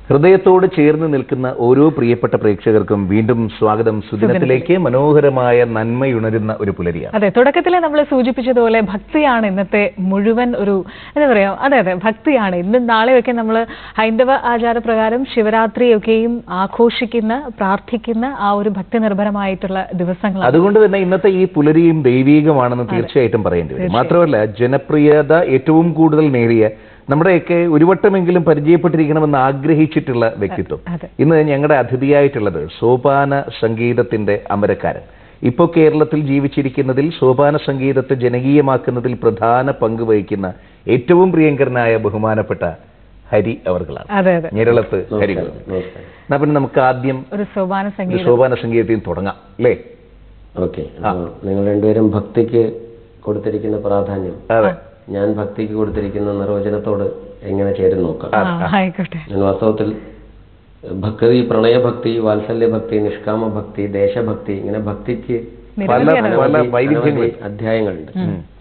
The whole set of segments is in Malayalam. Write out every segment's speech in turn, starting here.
ഹൃദയത്തോട് ചേർന്ന് നിൽക്കുന്ന ഓരോ പ്രിയപ്പെട്ട പ്രേക്ഷകർക്കും വീണ്ടും സ്വാഗതം സുദിനത്തിലേക്ക് മനോഹരമായ നന്മയുണരുന്ന ഒരു പുലരിയാണ് അതെ തുടക്കത്തിൽ നമ്മൾ സൂചിപ്പിച്ചതുപോലെ ഭക്തിയാണ് ഇന്നത്തെ മുഴുവൻ ഒരു എന്താ പറയാ അതെ അതെ ഭക്തിയാണ് ഇന്നും നാളെയൊക്കെ നമ്മൾ ഹൈന്ദവ ആചാരപ്രകാരം ശിവരാത്രിയൊക്കെയും ആഘോഷിക്കുന്ന പ്രാർത്ഥിക്കുന്ന ആ ഒരു ഭക്തി നിർഭരമായിട്ടുള്ള ദിവസങ്ങളാണ് അതുകൊണ്ട് തന്നെ ഇന്നത്തെ ഈ പുലരിയും ദൈവീകമാണെന്ന് തീർച്ചയായിട്ടും പറയേണ്ടി വരും മാത്രമല്ല ജനപ്രിയത ഏറ്റവും കൂടുതൽ നേടിയ നമ്മുടെയൊക്കെ ഒരു വട്ടമെങ്കിലും പരിചയപ്പെട്ടിരിക്കണമെന്ന് ആഗ്രഹിച്ചിട്ടുള്ള വ്യക്തിത്വം അതെ. ഇന്ന് ഞങ്ങളുടെ അതിഥിയായിട്ടുള്ളത് സോപാന സംഗീതത്തിന്റെ അമരക്കാരൻ ഇപ്പോൾ കേരളത്തിൽ ജീവിച്ചിരിക്കുന്നതിൽ സോപാന സംഗീതത്തെ ജനകീയമാക്കുന്നതിൽ പ്രധാന പങ്ക് വഹിക്കുന്ന ഏറ്റവും പ്രിയങ്കരനായ ബഹുമാനപ്പെട്ട ഹരി അവർകളാണ് അതെ അതെ ഞരളത്ത് ഹരികൾ നമസ്കാരം എന്നാ പിന്നെ നമുക്ക് ആദ്യം ഒരു സോപാന ഒരു സംഗീതം സോപാന സംഗീതത്തിൽ നിന്ന് തുടങ്ങാം അല്ലേ ഓക്കെ അപ്പോൾ നിങ്ങൾ രണ്ടുപേരും ഭക്തിക്ക് കൊടുത്തിരിക്കുന്ന പ്രാധാന്യം അതെ ഞാൻ ഭക്തിക്ക് കൊടുത്തിരിക്കുന്ന നിർവചനത്തോട് എങ്ങനെ ചേരും നോക്കാം ആ, ആയിക്കോട്ടെ ഞാൻ വാസ്തവത്തിൽ ഭക്തി പ്രണയഭക്തി വാത്സല്യഭക്തി നിഷ്കാമ ഭക്തി ദേശഭക്തി ഇങ്ങനെ ഭക്തിക്ക് പല നിരവധി പല അനവധി- വൈവിധ്യങ്ങൾ അനവധി അധ്യായങ്ങളുണ്ട്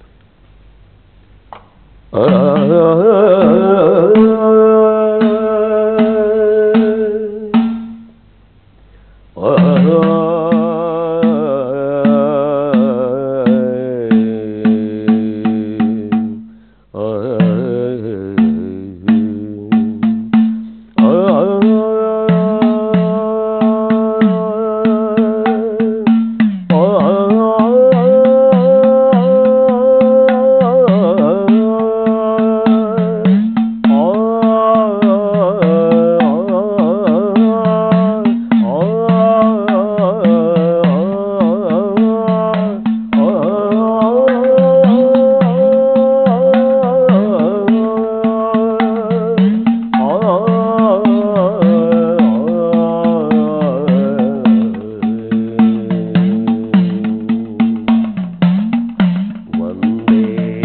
വന്ദേ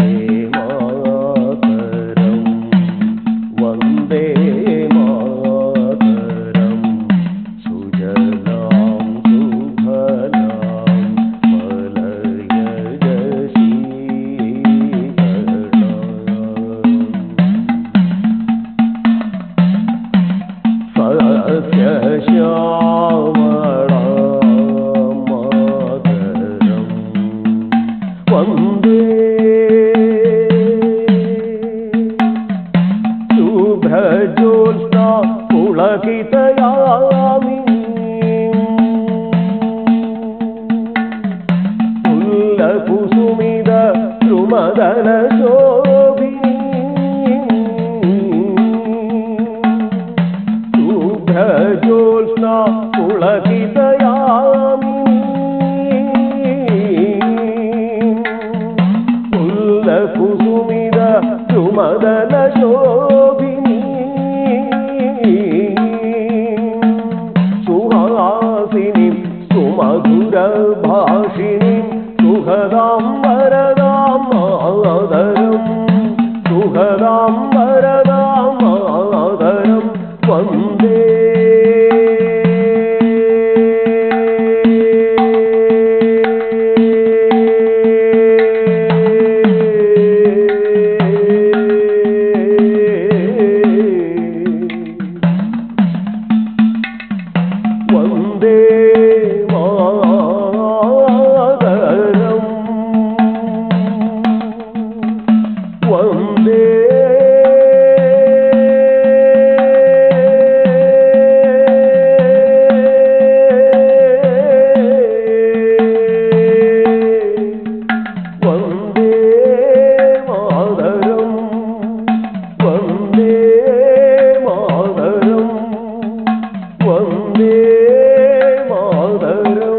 മാതരം വന്ദേ മാതരം സുജലാം സുഫലാം മലയജശീകരണം സസ്യശ്യാമളാം വന്ദേ ശുഭ്രജ്യോത്സ്ന പുളകിതയാമി കുസുമിത ദ്രുമദന ശുഭ്രജ്യോത്സ്ന പുളകിതയാമി കുസുമിത സുമദന ശോഭിനി സുഹാസിനി സുമധുര ഭാഷിണി സുഖദാം വരദാം മാതരം സുഖദാം വരദാം മാതരം വന്ദേ വന്ദേ മാതരം വന്ദേ വന്ദേ മാതരം വന്ദേ മാതരം വന്ദേ മാതരം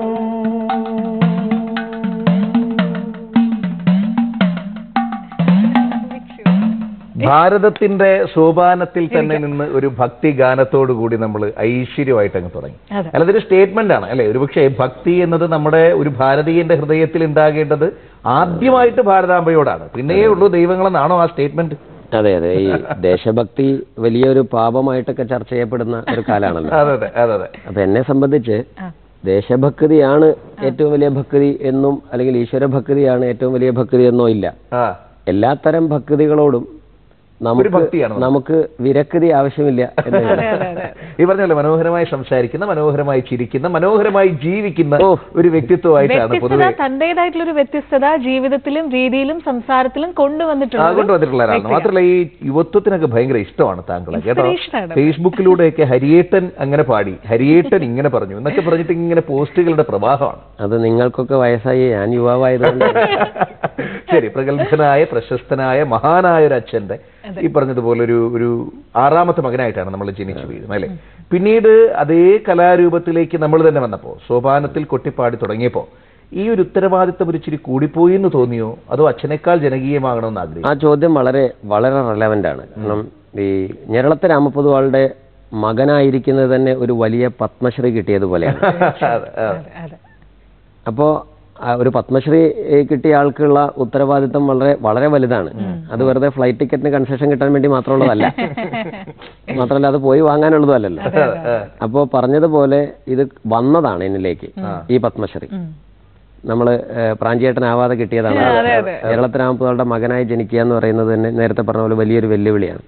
ഭാരതത്തിന്റെ സോപാനത്തിൽ തന്നെ നിന്ന് ഒരു ഭക്തി ഗാനത്തോടു കൂടി നമ്മൾ ഐശ്വര്യമായിട്ട് അങ്ങ് തുടങ്ങി അതെ അല്ല ഇതൊരു സ്റ്റേറ്റ്മെന്റ് ആണ് അല്ലെ ഒരുപക്ഷെ ഭക്തി എന്നത് നമ്മുടെ ഒരു ഭാരതീയന്റെ ഹൃദയത്തിൽ ഉണ്ടാകേണ്ടത് ആദ്യമായിട്ട് ഭാരതാംബയോടാണ് പിന്നെയേ ഉള്ളൂ ദൈവങ്ങളെന്നാണോ ആ സ്റ്റേറ്റ്മെന്റ് അതെ അതെ ഈ ദേശഭക്തി വലിയൊരു പാപമായിട്ടൊക്കെ ചർച്ച ചെയ്യപ്പെടുന്ന ഒരു കാലാണല്ലോ അതെ അതെ അതെ അതെ അപ്പൊ എന്നെ സംബന്ധിച്ച് ആ. ദേശഭക്തിയാണ് ഏറ്റവും വലിയ ഭക്തി എന്നും അല്ലെങ്കിൽ ഈശ്വര ഭക്തിയാണ് ഏറ്റവും വലിയ ഭക്തി എന്നോ ഇല്ല ആ എല്ലാത്തരം ഭക്തികളോടും ഒരു നമുക്ക് ഭക്തിയാണ് നമുക്ക് വിരക്തി ആവശ്യമില്ല എന്ന് അതെ അതെ അതെ ഈ പറഞ്ഞല്ലോ മനോഹരമായി സംസാരിക്കുന്ന മനോഹരമായി ചിരിക്കുന്ന മനോഹരമായി ജീവിക്കുന്ന ഓ. ഒരു വ്യക്തിത്വമായിട്ടാണ് വ്യത്യസ്തത പൊതുവെ തന്റേതായിട്ടുള്ള ഒരു വ്യത്യസ്തത ജീവിതത്തിലും രീതിയിലും സംസാരത്തിലും ആ, കൊണ്ടുവന്നിട്ടുള്ളത് കൊണ്ടുവന്നിട്ടുള്ള ഒരാളാണ് മാത്രമല്ല ഈ യുവത്വത്തിനൊക്കെ ഭയങ്കര ഇഷ്ടമാണ് താങ്കളെ കേട്ടോ Inspiration ആണ്. ഫേസ്ബുക്കിലൂടെയൊക്കെ ഹരിയേട്ടൻ അങ്ങനെ പാടി ഹരിയേട്ടൻ ഇങ്ങനെ പറഞ്ഞു എന്നൊക്കെ പറഞ്ഞിട്ട് ഇങ്ങനെ പോസ്റ്റുകളുടെ പ്രവാഹമാണ് അത് നിങ്ങൾക്കൊക്കെ വയസ്സായി ഞാൻ യുവാവായതുകൊണ്ട് ശരി പ്രഗത്ഭനായ പ്രശസ്തനായ മഹാനായ ഒരു അച്ഛന്റെ ഈ പറഞ്ഞതുപോലെ ഒരു ഒരു ആറാമത്തെ മകനായിട്ടാണ് നമ്മൾ ജനിച്ചു വീഴുന്നത് അല്ലെ പിന്നീട് അതേ കലാരൂപത്തിലേക്ക് നമ്മൾ തന്നെ വന്നപ്പോ സോപാനത്തിൽ കൊട്ടിപ്പാടി തുടങ്ങിയപ്പോ ഈ ഒരു ഉത്തരവാദിത്തം ഒരു ഇച്ചിരി കൂടിപ്പോയി എന്ന് തോന്നിയോ അതോ അച്ഛനേക്കാൾ ജനകീയമാകണമെന്ന് ആഗ്രഹിച്ചു ആ ചോദ്യം വളരെ വളരെ റെലവൻ്റ് ആണ് കാരണം ഈ ഞെരളത്തെ രാമപൊതുവാളുടെ മകനായിരിക്കുന്നത് തന്നെ ഒരു വലിയ പത്മശ്രീ കിട്ടിയതുപോലെയാണ് അതെ, അതെ. അതെ അതെ അപ്പോൾ ഒരു പത്മശ്രീ ഏ, കിട്ടിയ ആൾക്കുള്ള ഉത്തരവാദിത്തം വളരെ വളരെ വലുതാണ് അത് വെറുതെ ഫ്ലൈറ്റ് ടിക്കറ്റിന് കൺസെഷൻ കിട്ടാൻ വേണ്ടി മാത്രമുള്ളതല്ല മാത്രമല്ല അത് പോയി വാങ്ങാനുള്ളതല്ലല്ലോ അപ്പോൾ പറഞ്ഞതുപോലെ ഇത് വന്നതാണ് എന്നിലേക്ക് ഈ പത്മശ്രീ ഉം. നമ്മൾ പ്രാഞ്ചിയേട്ടനാവാതെ കിട്ടിയതാണ് കേരളത്തിൽ രാമപുകളുടെ മകനായി ജനിക്കുക എന്ന് പറയുന്നത് തന്നെ നേരത്തെ പറഞ്ഞ പോലെ വലിയൊരു വെല്ലുവിളിയാണ്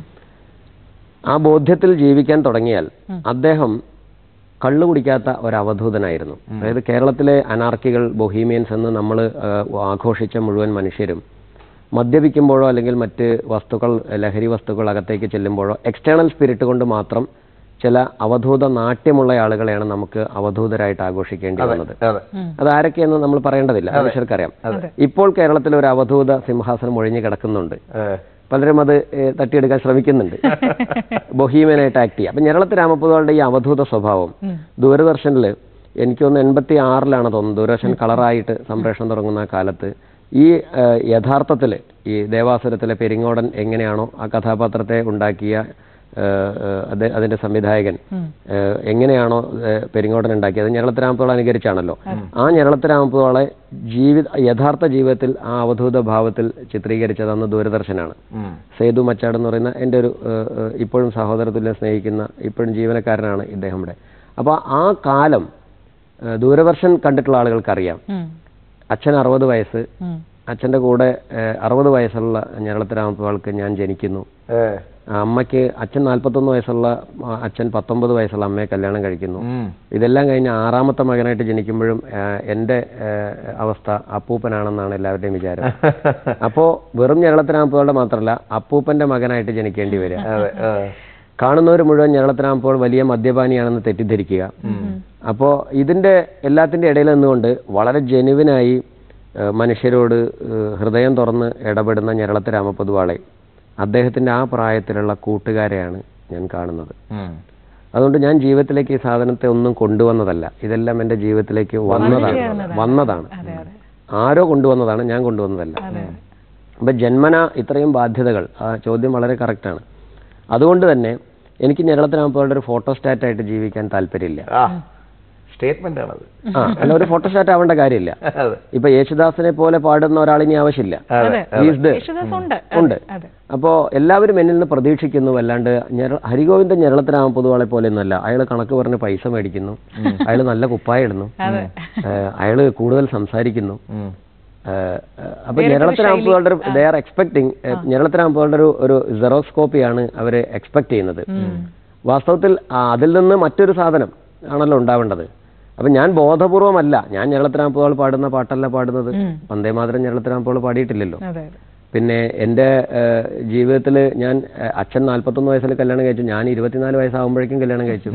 ആ ബോധ്യത്തിൽ ജീവിക്കാൻ തുടങ്ങിയാൽ അദ്ദേഹം കള്ളു കുടിക്കാത്ത ഒരു അവധൂതനായിരുന്നു അതായത് കേരളത്തിലെ അനാർക്കികൾ ബൊഹീമിയൻസ് എന്ന് നമ്മൾ ആഘോഷിച്ച മുഴുവൻ മനുഷ്യരും മദ്യപിക്കുമ്പോഴോ അല്ലെങ്കിൽ മറ്റ് വസ്തുക്കൾ ലഹരി വസ്തുക്കൾ അകത്തേക്ക് ചെല്ലുമ്പോഴോ എക്സ്റ്റേണൽ സ്പിരിറ്റ് കൊണ്ട് മാത്രം ചില അവധൂത നാട്യമുള്ള ആളുകളെയാണ് നമുക്ക് അവധൂതരായിട്ട് ആഘോഷിക്കേണ്ടി വന്നത് അതെ അത് ആരൊക്കെയെന്ന് നമ്മൾ പറയേണ്ടതില്ല മനുഷ്യർക്കറിയാം ഇപ്പോൾ കേരളത്തിൽ ഒരു അവധൂത സിംഹാസനം ഒഴിഞ്ഞു കിടക്കുന്നുണ്ട് ഏ, പലരും അത് ഏഹ്, തട്ടിയെടുക്കാൻ ശ്രമിക്കുന്നുണ്ട് ബൊഹീമിയനായിട്ട് ആക്ട് ചെയ്യുക അപ്പൊ ഞെരളത്ത് രാമപുതകളുടെ ഈ അവധൂത സ്വഭാവം ദൂരദർശനിൽ എനിക്ക് തോന്നുന്നു എൺപത്തി ആറിലാണ് തോന്നുന്നു ദൂരദർശൻ കളറായിട്ട് സംപ്രേഷണം തുടങ്ങുന്ന ആ കാലത്ത് ഈ ഏഹ്, യഥാർത്ഥത്തില് ഈ ദേവാസുരത്തിലെ പെരിങ്ങോടൻ എങ്ങനെയാണോ ആ കഥാപാത്രത്തെ ഉണ്ടാക്കിയ ഏഹ്, ഏഹ്, അത് അതിന്റെ സംവിധായകൻ ഏഹ്, എങ്ങനെയാണോ ഏഹ്, പെരിങ്ങോടൻ ഉണ്ടാക്കിയത് ഞെരളത്ത് രാമപുതള അനുകരിച്ചാണല്ലോ ആ ഞെരളത്ത് രാമപുതളെ ജീവിത യഥാർത്ഥ ജീവിതത്തിൽ ആ അവധൂത ഭാവത്തിൽ ചിത്രീകരിച്ചത് അന്ന് ദൂരദർശനാണ് ഉം. സേതു മച്ചാട് എന്ന് പറയുന്ന എൻ്റെ ഒരു ഏഹ്, ഏഹ്, ഇപ്പോഴും സഹോദരത്തുല്യം സ്നേഹിക്കുന്ന ഇപ്പോഴും ജീവനക്കാരനാണ് ഇദ്ദേഹം ഇവിടെ അപ്പോൾ ആ കാലം ഏഹ്, ദൂരദർശൻ കണ്ടിട്ടുള്ള ആളുകൾക്കറിയാം ഉം. അച്ഛൻ അറുപത് വയസ്സ് ഉം. അച്ഛൻ്റെ കൂടെ ഏഹ്, അറുപത് വയസ്സുള്ള ഞെരളത്തരാമപ്പാൾക്ക് ഞാൻ ജനിക്കുന്നു ഏ, ആ അമ്മയ്ക്ക് അച്ഛൻ നാൽപ്പത്തൊന്ന് വയസ്സുള്ള ആ, അച്ഛൻ പത്തൊമ്പത് വയസ്സുള്ള അമ്മയെ കല്യാണം കഴിക്കുന്നു ഉം. ഇതെല്ലാം കഴിഞ്ഞ് ആറാമത്തെ മകനായിട്ട് ജനിക്കുമ്പോഴും ഏഹ്, എൻ്റെ ഏഹ്, അവസ്ഥ അപ്പൂപ്പനാണെന്നാണ് എല്ലാവരുടെയും വിചാരം അപ്പോ വെറും ഞെരളത്തിനാമ്പുകളുടെ മാത്രമല്ല അപ്പൂപ്പന്റെ മകനായിട്ട് ജനിക്കേണ്ടി വരിക അതെ ആ. കാണുന്നവർ മുഴുവൻ ഞെരളത്തിനാമ്പോൾ വലിയ മദ്യപാനിയാണെന്ന് തെറ്റിദ്ധരിക്കുക അപ്പോൾ ഇതിന്റെ എല്ലാത്തിന്റെ ഇടയിൽ നിന്നുകൊണ്ട് വളരെ ജെനുവിനായി ഏഹ്, മനുഷ്യരോട് ഏഹ്, ഹൃദയം തുറന്ന് ഇടപെടുന്ന ഞെരളത്ത് രാമപൊതുവാളെ അദ്ദേഹത്തിന്റെ ആ പ്രായത്തിലുള്ള കൂട്ടുകാരെയാണ് ഞാൻ കാണുന്നത് ഉം. അതുകൊണ്ട് ഞാൻ ജീവിതത്തിലേക്ക് ഈ സാധനത്തെ ഒന്നും കൊണ്ടുവന്നതല്ല ഇതെല്ലാം എൻ്റെ ജീവിതത്തിലേക്ക് വന്നതാണ് വന്നതാണ് അതെ അതെ ആരോ കൊണ്ടുവന്നതാണ് ഞാൻ കൊണ്ടുവന്നതല്ല അപ്പൊ ജന്മന ഇത്രയും ബാധ്യതകൾ ആ ചോദ്യം വളരെ കറക്റ്റാണ് അതുകൊണ്ട് തന്നെ എനിക്ക് ഞെരളത്തിനാകുമ്പോൾ ഒരു ഫോട്ടോസ്റ്റാറ്റ് ആയിട്ട് ജീവിക്കാൻ താല്പര്യമില്ല ആ സ്റ്റേറ്റ്മെന്റ് ആണത് ആ അല്ല ഒരു ഫോട്ടോസ്റ്റാറ്റ് ആവേണ്ട കാര്യമില്ല അതെ ഇപ്പൊ യേശുദാസിനെ പോലെ പാടുന്ന ഒരാളിനി ആവശ്യമില്ല അതെ He's there. യേശുദാസ് ഉണ്ട് ഉണ്ട് അതെ അപ്പോ എല്ലാവരും എന്നിൽ നിന്ന് പ്രതീക്ഷിക്കുന്നു അല്ലാണ്ട് ഞെര- ഹരിഗോവിന്ദൻ ഞെരളത്തിനാകും പൊതുവാളെ പോലെ ഒന്നല്ല അയാൾ കണക്ക് പറഞ്ഞ് പൈസ മേടിക്കുന്നു അയാൾ നല്ല കുപ്പായ ഇടുന്നു ഏഹ്, അയാള് കൂടുതൽ സംസാരിക്കുന്നു ഉം. ഏഹ്, ഏഹ്, അപ്പൊ ഞെരളത്തിനാമ്പുകളുടെ ഒരു ദേ ആർ എക്സ്പെക്ടിങ് ഞെരളത്തിനാമ്പുകളുടെ ഒരു ഒരു സെറോക്സ് കോപ്പിയാണ് അവര് എക്സ്പെക്ട് ചെയ്യുന്നത് വാസ്തവത്തിൽ ആ, അതിൽ നിന്ന് മറ്റൊരു സാധനം ആണല്ലോ ഉണ്ടാവേണ്ടത് അപ്പൊ ഞാൻ ബോധപൂർവമല്ല ഞാൻ ഞെരളത്തിനാമ്പുകൾ പാടുന്ന പാട്ടല്ല പാടുന്നത് വന്ദേ മാതരം ഞെരളത്തിനാമ്പുകൾ പാടിയിട്ടില്ലല്ലോ അതെ പിന്നെ എൻ്റെ ജീവിതത്തിൽ ഞാൻ ഏഹ്, അച്ഛൻ നാല്പത്തൊന്ന് വയസ്സിൽ കല്യാണം കഴിച്ചു ഞാൻ ഇരുപത്തിനാല് വയസ്സാകുമ്പോഴേക്കും കല്യാണം കഴിച്ചു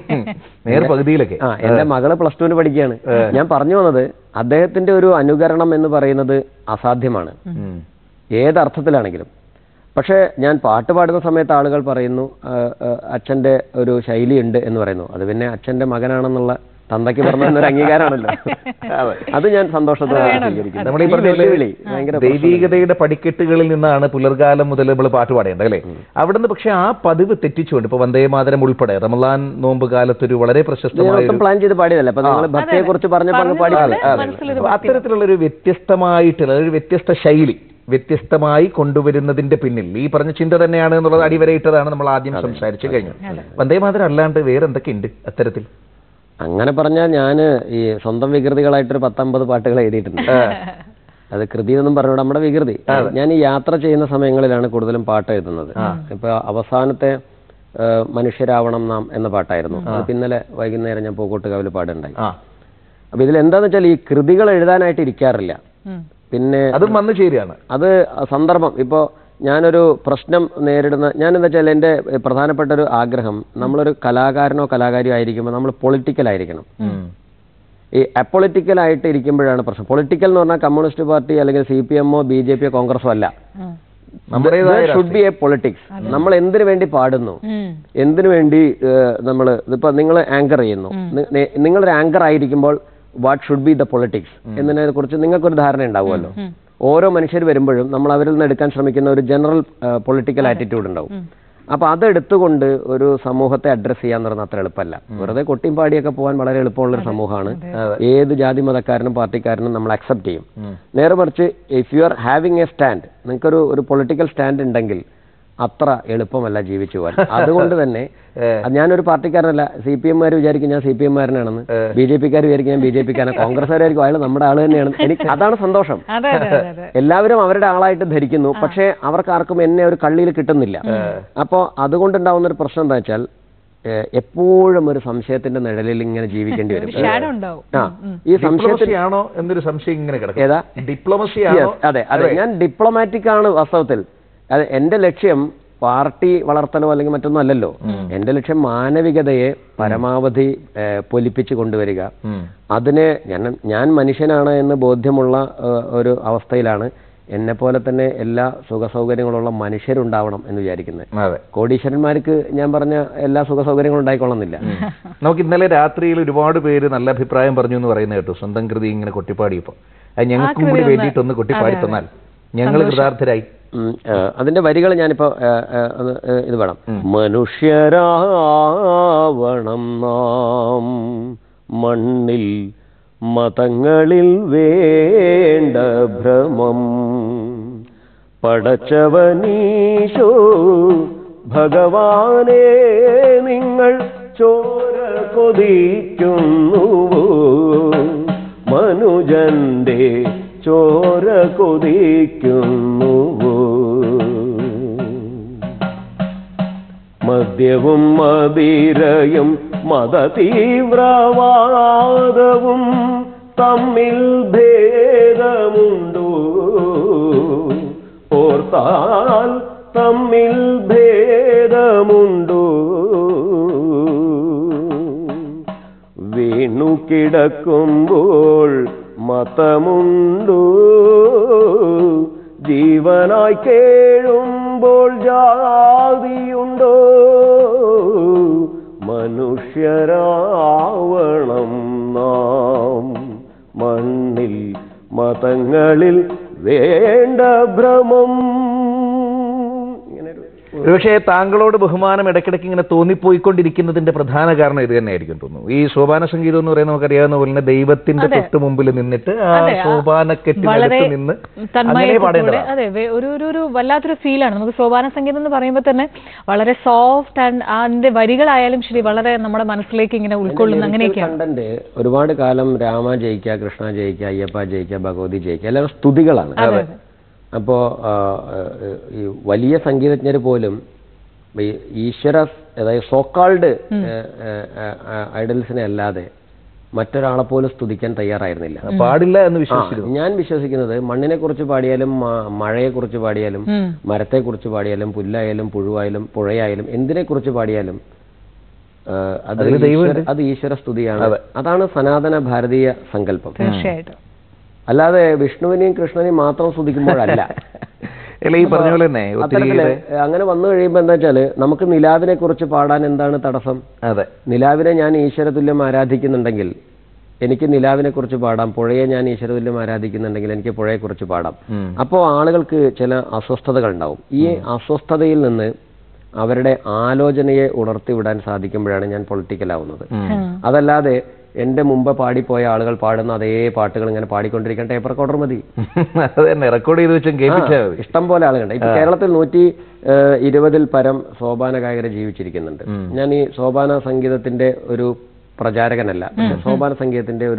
നേർ പകുതിയിലൊക്കെ ആ എന്റെ മകള് പ്ലസ് ടുവിന് പഠിക്കുകയാണ് ഞാൻ പറഞ്ഞു വന്നത് അദ്ദേഹത്തിന്റെ ഒരു അനുകരണം എന്ന് പറയുന്നത് അസാധ്യമാണ് ഉം. ഏതർത്ഥത്തിലാണെങ്കിലും പക്ഷേ ഞാൻ പാട്ട് പാടുന്ന സമയത്ത് ആളുകൾ പറയുന്നു ആ, ആ, അച്ഛന്റെ ഒരു ശൈലിയുണ്ട് എന്ന് പറയുന്നു അത് പിന്നെ അച്ഛന്റെ മകനാണെന്നുള്ള തന്തയ്ക്ക് പറഞ്ഞ ഒരു അംഗീകാരമാണല്ലോ അത് ഞാൻ സന്തോഷത്തോടെ സ്വീകരിക്കുന്നു നമ്മൾ ഈ ഈ പറഞ്ഞ വെല്ലുവിളി ഭയങ്കര ദൈവീകതയുടെ പടിക്കെട്ടുകളിൽ നിന്നാണ് പുലർകാലം മുതൽ നമ്മൾ പാട്ട് പാടേണ്ടത് അല്ലേ അവിടുന്ന് പക്ഷെ ആ പതിവ് തെറ്റിച്ചുകൊണ്ട് ഇപ്പൊ വന്ദേ മാതരം ഉൾപ്പെടെ റമലാൻ നോമ്പ് കാലത്തൊരു വളരെ പ്രശസ്തമായ മൊത്തം പ്ലാൻ ചെയ്ത് പാടിയതല്ല അപ്പൊ നിങ്ങൾ ഭക്തിയെ കുറിച്ച് പറഞ്ഞപ്പോൾ അങ്ങ് പാടി പറഞ്ഞതുപോലെ അതെ. മനസ്സിലൊരു അപ്പൊ അത്തരത്തിലുള്ള ഒരു വ്യത്യസ്തമായിട്ടുള്ള ഒരു വ്യത്യസ്ത ശൈലി വ്യത്യസ്തമായി കൊണ്ടുവരുന്നതിന്റെ പിന്നിൽ ഈ പറഞ്ഞ ചിന്ത തന്നെയാണ് എന്നുള്ളത് അടിവരയിട്ടതാണ് നമ്മൾ ആദ്യം സംസാരിച്ചു കഴിഞ്ഞു വന്ദേ മാതരം അല്ലാണ്ട് വേറെ എന്തൊക്കെയുണ്ട് അത്തരത്തിൽ അങ്ങനെ പറഞ്ഞാൽ ഞാൻ ഈ സ്വന്തം വികൃതികളായിട്ടൊരു പത്തമ്പത് പാട്ടുകൾ എഴുതിയിട്ടുണ്ട് അത് കൃതി എന്നും പറഞ്ഞു നമ്മുടെ വികൃതി ഞാൻ ഈ യാത്ര ചെയ്യുന്ന സമയങ്ങളിലാണ് കൂടുതലും പാട്ട് എഴുതുന്നത് ഇപ്പൊ അവസാനത്തെ ആ, മനുഷ്യരാവണം നാം എന്ന പാട്ടായിരുന്നു അത് ഇന്നലെ വൈകുന്നേരം ഞാൻ പൂക്കോട്ടുകാവിൽ പാടുണ്ടായി ആ അപ്പൊ ഇതിൽ എന്താന്ന് വെച്ചാൽ ഈ കൃതികൾ എഴുതാനായിട്ട് ഇരിക്കാറില്ല ഉം. പിന്നെ അതും വന്നു ചേരുകയാണ് അത് സന്ദർഭം ഇപ്പോൾ ഞാനൊരു പ്രശ്നം നേരിടുന്ന ഞാൻ എന്താ വെച്ചാൽ എൻ്റെ പ്രധാനപ്പെട്ട ഒരു ആഗ്രഹം നമ്മളൊരു കലാകാരനോ കലാകാരിയോ ആയിരിക്കുമ്പോൾ നമ്മൾ പൊളിറ്റിക്കൽ ആയിരിക്കണം ഉം. ഈ അപ്പൊളിറ്റിക്കൽ ആയിട്ട് ഇരിക്കുമ്പോഴാണ് പ്രശ്നം പൊളിറ്റിക്കൽ എന്ന് പറഞ്ഞാൽ കമ്മ്യൂണിസ്റ്റ് പാർട്ടി അല്ലെങ്കിൽ സി പി എമ്മോ ബി ജെ പിയോ കോൺഗ്രസോ അല്ല ഉം. നമ്മുടേതായ ഷുഡ് ബി എ പൊളിറ്റിക്സ് നമ്മൾ എന്തിനു വേണ്ടി പാടുന്നു ഉം. എന്തിനു വേണ്ടി നമ്മൾ ഇതിപ്പോ നിങ്ങൾ ആങ്കർ ചെയ്യുന്നു നി- നി- നിങ്ങളൊരു ആങ്കർ ആയിരിക്കുമ്പോൾ what should be the politics എന്നതിനെ കുറിച്ച് നിങ്ങൾക്കൊരു ധാരണ ഉണ്ടാവുമല്ലോ ഓരോ മനുഷ്യർ വരുമ്പോഴും നമ്മൾ അവരിൽ നിന്ന് എടുക്കാൻ ശ്രമിക്കുന്ന ഒരു ജനറൽ പൊളിറ്റിക്കൽ ആറ്റിറ്റ്യൂഡ് ഉണ്ടാവും അപ്പൊ അതെടുത്തുകൊണ്ട് ഒരു സമൂഹത്തെ അഡ്രസ്സ് ചെയ്യാന്ന് പറഞ്ഞാൽ അത്ര എളുപ്പമല്ല വെറുതെ കൊട്ടിയും പാടിയൊക്കെ പോകാൻ വളരെ എളുപ്പമുള്ള ഒരു സമൂഹമാണ് ഏത് ജാതി മതക്കാരനും പാർട്ടിക്കാരനും നമ്മൾ അക്സെപ്റ്റ് ചെയ്യും നേരെ മറിച്ച് if you are having a stand നിങ്ങൾക്കൊരു ഒരു പൊളിറ്റിക്കൽ സ്റ്റാൻഡ് ഉണ്ടെങ്കിൽ അത്ര എളുപ്പമല്ല ജീവിച്ചു പോകാൻ അതുകൊണ്ട് തന്നെ അത് ഞാനൊരു പാർട്ടിക്കാരനല്ല സി പി എംമാർ വിചാരിക്കും ഞാൻ സി പി എംമാരനാണെന്ന് ബി ജെ പിക്കാർ വിചാരിക്കും ഞാൻ ബി ജെ പിക്കാരൻ കോൺഗ്രസ്സുകാരായിരിക്കും അയാൾ നമ്മുടെ ആൾ തന്നെയാണ് എനിക്ക് അതാണ് സന്തോഷം അതെ അതെ അതെ അതെ എല്ലാവരും അവരുടെ ആളായിട്ട് ധരിക്കുന്നു പക്ഷേ അവർക്ക് ആർക്കും എന്നെ ഒരു കള്ളിയിൽ കിട്ടുന്നില്ല അപ്പോൾ അതുകൊണ്ടുണ്ടാവുന്ന ഒരു പ്രശ്നം എന്താ വെച്ചാൽ ഏഹ്, എപ്പോഴും ഒരു സംശയത്തിന്റെ നിഴലിൽ ഇങ്ങനെ ജീവിക്കേണ്ടി വരും ഷാഡോ ഉണ്ടാവും ആ ഈ സംശയത്തിൽ ഡിപ്ലോമസി ആണോ എന്നൊരു സംശയം ഇങ്ങനെ കിടക്കും ഏതാ ഡിപ്ലോമസി ആണോ Yes, അതെ അതെ ഞാൻ ഡിപ്ലോമാറ്റിക് ആണ് വാസ്തവത്തിൽ അത് എന്റെ ലക്ഷ്യം പാർട്ടി വളർത്തലോ അല്ലെങ്കിൽ മറ്റൊന്നും അല്ലല്ലോ എന്റെ ലക്ഷ്യം മാനവികതയെ പരമാവധി ഏഹ്, പൊലിപ്പിച്ച് കൊണ്ടുവരിക ഉം. അതിന് ഞാൻ ഞാൻ മനുഷ്യനാണ് എന്ന് ബോധ്യമുള്ള ഏഹ്, ഒരു അവസ്ഥയിലാണ് എന്നെ പോലെ തന്നെ എല്ലാ സുഖ സൗകര്യങ്ങളുള്ള മനുഷ്യരുണ്ടാവണം എന്ന് വിചാരിക്കുന്നത് അതെ കോടീശ്വരന്മാർക്ക് ഞാൻ പറഞ്ഞ എല്ലാ സുഖ സൗകര്യങ്ങളും ഉണ്ടായിക്കൊള്ളുന്നില്ല നമുക്ക് ഇന്നലെ രാത്രിയിൽ ഒരുപാട് പേര് നല്ല അഭിപ്രായം പറഞ്ഞു എന്ന് പറയുന്നത് കേട്ടു സ്വന്തം കൃതി ഇങ്ങനെ കൊട്ടിപ്പാടിയപ്പോ അത് ഞങ്ങൾക്കും കൂടി വേണ്ടിയിട്ടൊന്ന് കൊട്ടിപ്പാടി തന്നാൽ ഞങ്ങൾ കൃതാർത്ഥരായി ഉം, ആ, അതിന്റെ വരികൾ ഞാനിപ്പോ ആ, ആ, ഒന്ന്, ആ, ഇത് വേണം മനുഷ്യരാവണം നാം മണ്ണിൽ മതങ്ങളിൽ വേണ്ട ഭ്രമം പടച്ചവനീശോ ഭഗവാനെ നിങ്ങൾ ചോര കൊതിക്കുന്നുവോ മനുജന്റെ ചോര കൊതിക്കുന്നുവോ മദ്യവും മതിരയും മതതീവ്രവാദവും തമ്മിൽ ഭേദമുണ്ടോ ഓർത്താൽ തമ്മിൽ ഭേദമുണ്ടോ വീണു കിടക്കുമ്പോൾ മതമുണ്ടോ ജീവനായി കേഴുമ്പോൾ ജാതിയുണ്ടോ മനുഷ്യരാവണം നാം മണ്ണിൽ മതങ്ങളിൽ വേണ്ട ഭ്രമം ഇങ്ങനെ ഒരു ഒരുപക്ഷെ താങ്കളോട് ബഹുമാനം ഇടയ്ക്കിടയ്ക്ക് ഇങ്ങനെ തോന്നിപ്പോയിക്കൊണ്ടിരിക്കുന്നതിന്റെ പ്രധാന കാരണം ഇത് തന്നെയായിരിക്കും തോന്നുന്നു ഈ സോപാന സംഗീതം എന്ന് പറയുന്നത് നമുക്കറിയാവുന്ന പോലെ തന്നെ ദൈവത്തിന്റെ തൊട്ട് മുമ്പിൽ നിന്നിട്ട് ആ അതെ, ആ സോപാനക്കെട്ടിനടുത്ത് വളരെ നിന്ന് അങ്ങനെ തന്മയത്തോടെ പാടേണ്ടതാണ് അതെ വേ- ഒരു ഒരു ഒരു വല്ലാത്തൊരു ഫീലാണ് നമുക്ക് സോപാന സംഗീതം എന്ന് പറയുമ്പോൾ തന്നെ വളരെ സോഫ്റ്റ് ആൻഡ് അതിന്റെ വരികളായാലും ശരി വളരെ നമ്മുടെ മനസ്സിലേക്ക് ഇങ്ങനെ ഉൾക്കൊള്ളുന്ന അങ്ങനെയൊക്കെയാണ് കണ്ടന്റ് ഒരുപാട് കാലം രാമ ജയിക്കുക കൃഷ്ണ ജയിക്കുക അയ്യപ്പ ജയിക്കുക ഭഗവതി ജയിക്കുക എല്ലാവരും സ്തുതികളാണ് അപ്പോ ആ, ആ, ഈ വലിയ സംഗീതജ്ഞർ പോലും ഈ ഈശ്വര അതായത് സോക്കാൾഡ് ഐഡൽസിനെ അല്ലാതെ മറ്റൊരാളെ പോലും സ്തുതിക്കാൻ തയ്യാറായിരുന്നില്ല പാടില്ല എന്ന് ആ, വിശ്വസിക്കുന്നു ഞാൻ വിശ്വസിക്കുന്നത് മണ്ണിനെ കുറിച്ച് പാടിയാലും മഴയെ കുറിച്ച് പാടിയാലും ഉം. മരത്തെ കുറിച്ച് പാടിയാലും പുല്ലായാലും പുഴുവായാലും പുഴയായാലും എന്തിനെ കുറിച്ച് പാടിയാലും ആ, അത് അതില് ദൈവമുണ്ട്. ഈശ്വര- അത് ഈശ്വര സ്തുതിയാണ് അതാണ് സനാതന ഭാരതീയ സങ്കല്പം തീർച്ചയായിട്ടും അല്ലാതെ വിഷ്ണുവിനെയും കൃഷ്ണനെയും മാത്രം സ്തുതിക്കുമ്പോഴല്ല അല്ല ഈ പറഞ്ഞ പോലെ തന്നെ അത്തരത്തില് ഒത്തിരി അങ്ങനെ വന്നു കഴിയുമ്പോൾ എന്താ വെച്ചാല് നമുക്ക് നിലാവിനെ കുറിച്ച് പാടാൻ എന്താണ് തടസ്സം അതെ നിലാവിനെ ഞാൻ ഈശ്വരതുല്യം ആരാധിക്കുന്നുണ്ടെങ്കിൽ എനിക്ക് നിലാവിനെ കുറിച്ച് പാടാം പുഴയെ ഞാൻ ഈശ്വരതുല്യം ആരാധിക്കുന്നുണ്ടെങ്കിൽ എനിക്ക് പുഴയെക്കുറിച്ച് പാടാം ഉം. അപ്പോൾ ആളുകൾക്ക് ചില അസ്വസ്ഥതകൾ ഉണ്ടാവും ഈ അസ്വസ്ഥതയിൽ നിന്ന് അവരുടെ ആലോചനയെ ഉണർത്തിവിടാൻ സാധിക്കുമ്പോഴാണ് ഞാൻ പൊളിറ്റിക്കൽ ആവുന്നത് ഉം. അതല്ലാതെ എന്റെ മുമ്പ് പാടിപ്പോയ ആളുകൾ പാടുന്ന അതേ പാട്ടുകൾ ഇങ്ങനെ പാടിക്കൊണ്ടിരിക്കാൻ ടേപ്പ് റെക്കോർഡർ മതി അത് തന്നെ റെക്കോർഡ് ചെയ്ത് വെച്ചും കേൾപ്പിച്ചാൽ മതി ഇഷ്ടം പോലെ ആളുകളുണ്ട് ഇപ്പൊ കേരളത്തിൽ നൂറ്റി ഏഹ്, ഇരുപതിൽ പരം സോപാന ഗായകരെ ജീവിച്ചിരിക്കുന്നുണ്ട് ഞാൻ ഈ സോപാന സംഗീതത്തിന്റെ ഒരു പ്രചാരകനല്ല പക്ഷെ സോപാന സംഗീതത്തിന്റെ ഒരു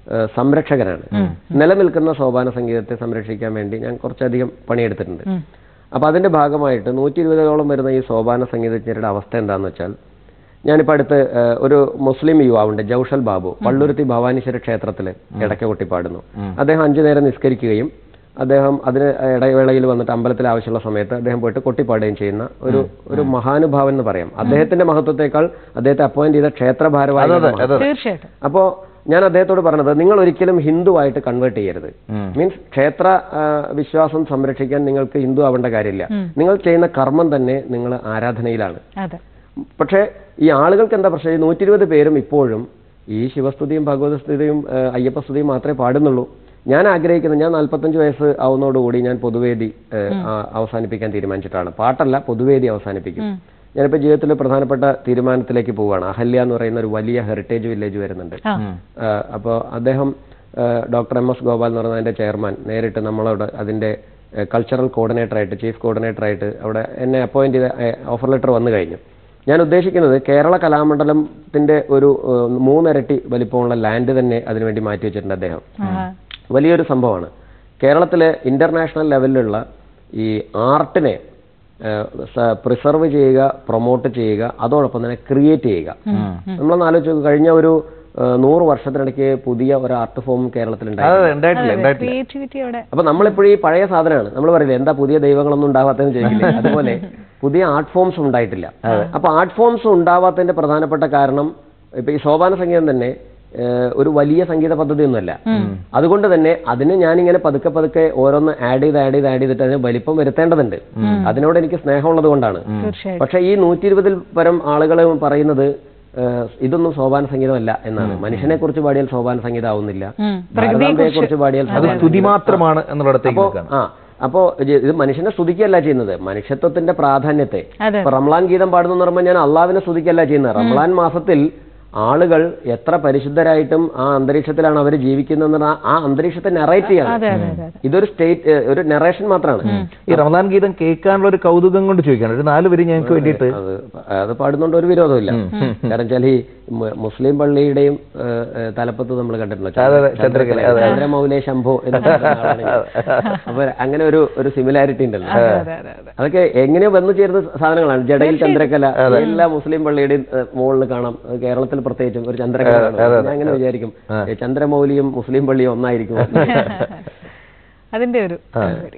ഏഹ്, സംരക്ഷകനാണ് നിലനിൽക്കുന്ന സോപാന സംഗീതത്തെ സംരക്ഷിക്കാൻ വേണ്ടി ഞാൻ കുറച്ചധികം പണിയെടുത്തിട്ടുണ്ട് അപ്പൊ അതിന്റെ ഭാഗമായിട്ട് നൂറ്റി ഇരുപതോളം വരുന്ന ഈ സോപാന സംഗീതജ്ഞരുടെ അവസ്ഥ എന്താണെന്ന് വെച്ചാൽ ഞാനിപ്പോൾ അടുത്ത് ഏഹ്, ഒരു മുസ്ലിം യുവാവുണ്ട് ജൗഷൽ ബാബു പള്ളുരുത്തി ഭവാനീശ്വര ക്ഷേത്രത്തിൽ ഇടയ്ക്ക് കൊട്ടിപ്പാടുന്നു അദ്ദേഹം അഞ്ചു നേരം നിസ്കരിക്കുകയും അദ്ദേഹം അതിന് ഇടവേളയിൽ വന്നിട്ട് അമ്പലത്തിൽ ആവശ്യമുള്ള സമയത്ത് അദ്ദേഹം പോയിട്ട് കൊട്ടിപ്പാടുകയും ചെയ്യുന്ന ഒരു ഒരു മഹാനുഭാവൻ എന്ന് പറയാം അദ്ദേഹത്തിന്റെ മഹത്വത്തെക്കാൾ അദ്ദേഹത്തെ അപ്പോയിന്റ് ചെയ്ത ക്ഷേത്ര ഭാരവാഹി തീർച്ചയായിട്ടും അപ്പോ ഞാൻ അദ്ദേഹത്തോട് പറഞ്ഞത് നിങ്ങൾ ഒരിക്കലും ഹിന്ദുവായിട്ട് കൺവേർട്ട് ചെയ്യരുത് മീൻസ് ക്ഷേത്ര ആ, വിശ്വാസം സംരക്ഷിക്കാൻ നിങ്ങൾക്ക് ഹിന്ദു ആവേണ്ട കാര്യമില്ല നിങ്ങൾ ചെയ്യുന്ന കർമ്മം തന്നെ നിങ്ങൾ ആരാധനയിലാണ് അതെ പക്ഷേ ഈ ആളുകൾക്ക് എന്താ പ്രശ്നം ഈ നൂറ്റി ഇരുപത് പേരും ഇപ്പോഴും ഈ ശിവസ്തുതിയും ഭഗവതസ്തുതിയും ആ, അയ്യപ്പസ്തുതിയും മാത്രമേ പാടുന്നുള്ളൂ ഞാൻ ആഗ്രഹിക്കുന്നത് ഞാൻ നാൽപ്പത്തഞ്ച് വയസ്സ് ആവുന്നതോടുകൂടി ഞാൻ പൊതുവേദി ആ, ആ, അവസാനിപ്പിക്കാൻ തീരുമാനിച്ചിട്ടാണ് പാട്ടല്ല പൊതുവേദി അവസാനിപ്പിക്കും ഞാനിപ്പോൾ ജീവിതത്തിൽ പ്രധാനപ്പെട്ട തീരുമാനത്തിലേക്ക് പോവുകയാണ് അഹല്യ എന്ന് പറയുന്ന ഒരു വലിയ ഹെറിറ്റേജ് വില്ലേജ് വരുന്നുണ്ട് ആ അപ്പോൾ അദ്ദേഹം ഡോക്ടർ എം എസ് ഗോപാൽ എന്ന് പറയുന്ന അതിന്റെ ചെയർമാൻ നേരിട്ട് നമ്മളവിടെ അതിന്റെ കൾച്ചറൽ കോർഡിനേറ്ററായിട്ട് ചീഫ് കോർഡിനേറ്ററായിട്ട് അവിടെ എന്നെ അപ്പോയിന്റ് ചെയ്ത ഓഫർ ലെറ്റർ വന്നു കഴിഞ്ഞു ഞാൻ ഉദ്ദേശിക്കുന്നത് കേരള കലാമണ്ഡലത്തിന്റെ ഒരു ഏഹ്, മൂന്നിരട്ടി വലിപ്പമുള്ള ലാൻഡ് തന്നെ അതിനുവേണ്ടി മാറ്റി വെച്ചിട്ടുണ്ട് അദ്ദേഹം ആ. വലിയൊരു സംഭവമാണ് കേരളത്തിലെ ഇന്റർനാഷണൽ ലെവലിലുള്ള ഈ ആർട്ടിനെ പ്രിസർവ് ചെയ്യുക പ്രൊമോട്ട് ചെയ്യുക അതോടൊപ്പം തന്നെ ക്രിയേറ്റ് ചെയ്യുക നമ്മളൊന്ന് ആലോചിച്ച് നോക്ക്, കഴിഞ്ഞ ഒരു ഏഹ്, നൂറ് വർഷത്തിനിടയ്ക്ക് പുതിയ ഒരു ആർട്ട് ഫോം കേരളത്തിലുണ്ടായി അതെ ഉണ്ടായിട്ടില്ല ഉണ്ടായിട്ടില്ല ക്രിയേറ്റിവിറ്റി അവിടെ അപ്പൊ നമ്മളിപ്പോഴും ഈ പഴയ സാധനമാണ് നമ്മൾ പറയില്ലേ എന്താ പുതിയ ദൈവങ്ങളൊന്നും ഉണ്ടാവാത്തതെന്ന് ചോദിക്കില്ലേ അതുപോലെ പുതിയ ആർട്ട് ഫോംസ് ഉണ്ടായിട്ടില്ല അപ്പൊ ആർട്ട് ഫോംസ് ഉണ്ടാവാത്തതിന്റെ പ്രധാനപ്പെട്ട കാരണം ഇപ്പൊ ഈ സോപാന സംഗീതം തന്നെ ഏഹ്, ഒരു വലിയ സംഗീത പദ്ധതിയൊന്നുമല്ല അതുകൊണ്ട് തന്നെ അതിന് ഞാനിങ്ങനെ പതുക്കെ പതുക്കെ ഓരോന്ന് ആഡ് ചെയ്ത് ആഡ് ചെയ്ത് ആഡ് ചെയ്തിട്ട് അതിന് വലിപ്പം വരുത്തേണ്ടതുണ്ട് അതിനോട് എനിക്ക് സ്നേഹമുള്ളത് കൊണ്ടാണ് തീർച്ചയായും പക്ഷെ ഈ നൂറ്റി ഇരുപതിൽ പരം ആളുകൾ പറയുന്നത് ഏഹ്, ഇതൊന്നും സോപാന സംഗീതമല്ല എന്നാണ് മനുഷ്യനെ കുറിച്ച് പാടിയാൽ സോപാന സംഗീതം ആവുന്നില്ല ഉം. ഭാരതാംബയെ കുറിച്ച് പാടിയാൽ അത് സോപാന സ്തുതി മാത്രമാണ് എന്നുള്ളിടത്തേക്ക് അപ്പോ നിൽക്കുകയാണ് ആ അപ്പോ ഇത് ഇത് മനുഷ്യനെ സ്തുതിക്കല്ല ചെയ്യുന്നത് മനുഷ്യത്വത്തിന്റെ പ്രാധാന്യത്തെ അതെ ഇപ്പൊ റംലാൻ ഗീതം പാടുന്നു എന്ന് പറയുമ്പോൾ ഞാൻ അള്ളാവിനെ സ്തുതിക്കല്ല ചെയ്യുന്നത് റംലാൻ മാസത്തിൽ ആളുകൾ എത്ര പരിശുദ്ധരായിട്ടും ആ അന്തരീക്ഷത്തിലാണ് അവർ ജീവിക്കുന്നത് ആ അന്തരീക്ഷത്തെ നെറേറ്റ് ചെയ്യാണ് അതെ അതെ അതെ അതെ ഇതൊരു സ്റ്റേറ്റ് ഒരു നെറേഷൻ മാത്രമാണ് ഈ റമദാൻ ഗീതം കേൾക്കാനുള്ള ഒരു കൗതുകം കൊണ്ട് ചോദിക്കുകയാണ് ഒരു നാല് വരി ഞങ്ങൾക്ക് വേണ്ടിയിട്ട് അത് അത് പാടുന്നോണ്ട് ഒരു വിരോധമില്ല കാരണം വെച്ചാൽ ഈ മു- മുസ്ലിം പള്ളിയുടെയും ഏഹ്, ഏഹ്, തലപ്പത്ത് നമ്മൾ കണ്ടിട്ടുണ്ടോ അതെ, അതെ, ചന്ദ്രകല, അതെ, അതെ. ചന്ദ്രമൗലേ ശംഭോ എന്ന് പറയുന്ന ആളാണ് ഞാൻ. അപ്പൊ അങ്ങനെ ഒരു ഒരു സിമിലാരിറ്റി ഉണ്ടല്ലോ അതെ അതെ അതെ അതൊക്കെ എങ്ങനെയോ വന്നു ചേരുന്ന സാധനങ്ങളാണ് ജഡയിൽ ചന്ദ്രകല എല്ലാ മുസ്ലിം പള്ളിയുടെയും മുകളിൽ കാണാം അത് കേരളത്തിൽ പ്രത്യേകിച്ചും ഒരു ചന്ദ്രകല കാണാം. ഞാൻ അങ്ങനെ വിചാരിക്കും ഏ, ചന്ദ്രമൗലിയും മുസ്ലിം പള്ളിയും ഒന്നായിരിക്കും അതിന്റെ ഒരു ഒരു-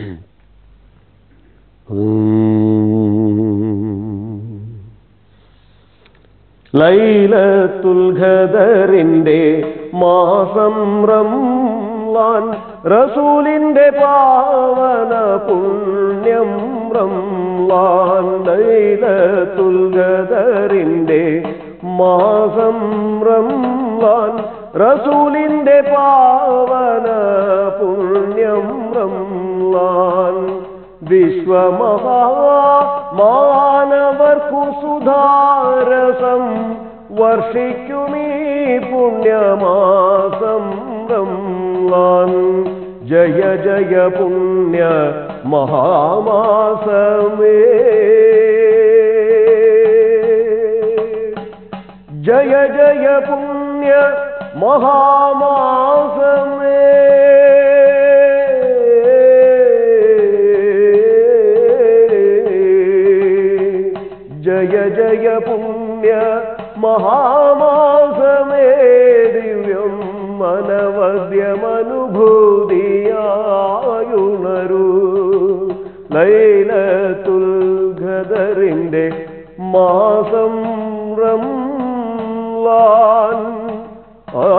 ലൈലത്തുൽ ഖദറിന്റെ മാസം റംലാൻ റസൂലിന്റെ പാവന പുണ്യം റംലാൻ ലൈലത്തുൽ ഖദറിന്റെ മാസം റംലാൻ റസൂലിന്റെ പാവന പുണ്യം റംലാൻ വിശ്വമഹാ മാനവർക്കു സുധാരസം വർഷിക്കുമീ പുണ്യമാസം റംലാൻ ജയ ജയ പുണ്യ മഹാമാസമേ ജയ ജയ പുണ്യ മഹാമാസമേ ജയ ജയ പുണ്യ മഹാമാസമേ ദിവ്യം മനവദ്യമനുഭൂതിയായുണരൂ ലൈലത്തുൽ ഖദറിന്റെ മാസം റംലാൻ ആ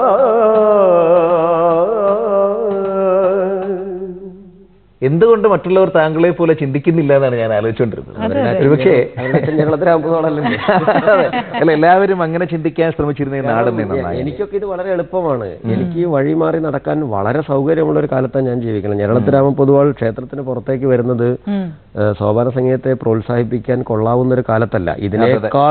എന്തുകൊണ്ട് മറ്റുള്ളവർ താങ്കളെ പോലെ ചിന്തിക്കുന്നില്ല എന്നാണ് ഞാൻ ആലോചിച്ചുകൊണ്ടിരുന്നത് ഒരുപക്ഷേ കേരളത്തിലാകുമ്പോഴല്ലേ അതെ. അല്ല എല്ലാവരും അങ്ങനെ ചിന്തിക്കാൻ ശ്രമിച്ചിരുന്ന ഈ നാടെന്നേ നന്നായി എനിക്കൊക്കെ ഇത് വളരെ എളുപ്പമാണ് എനിക്ക് ഈ വഴി മാറി നടക്കാൻ വളരെ സൗകര്യമുള്ള ഒരു കാലത്താണ് ഞാൻ ജീവിക്കുന്നത് ഞരളത്തിരാമൻ പൊതുവാൾ ക്ഷേത്രത്തിന് പുറത്തേക്ക് വരുന്നത് ഉം. ഏഹ്, സോപാന സംഗീതത്തെ പ്രോത്സാഹിപ്പിക്കാൻ കൊള്ളാവുന്ന ഒരു കാലത്തല്ല ഇതിനേക്കാൾ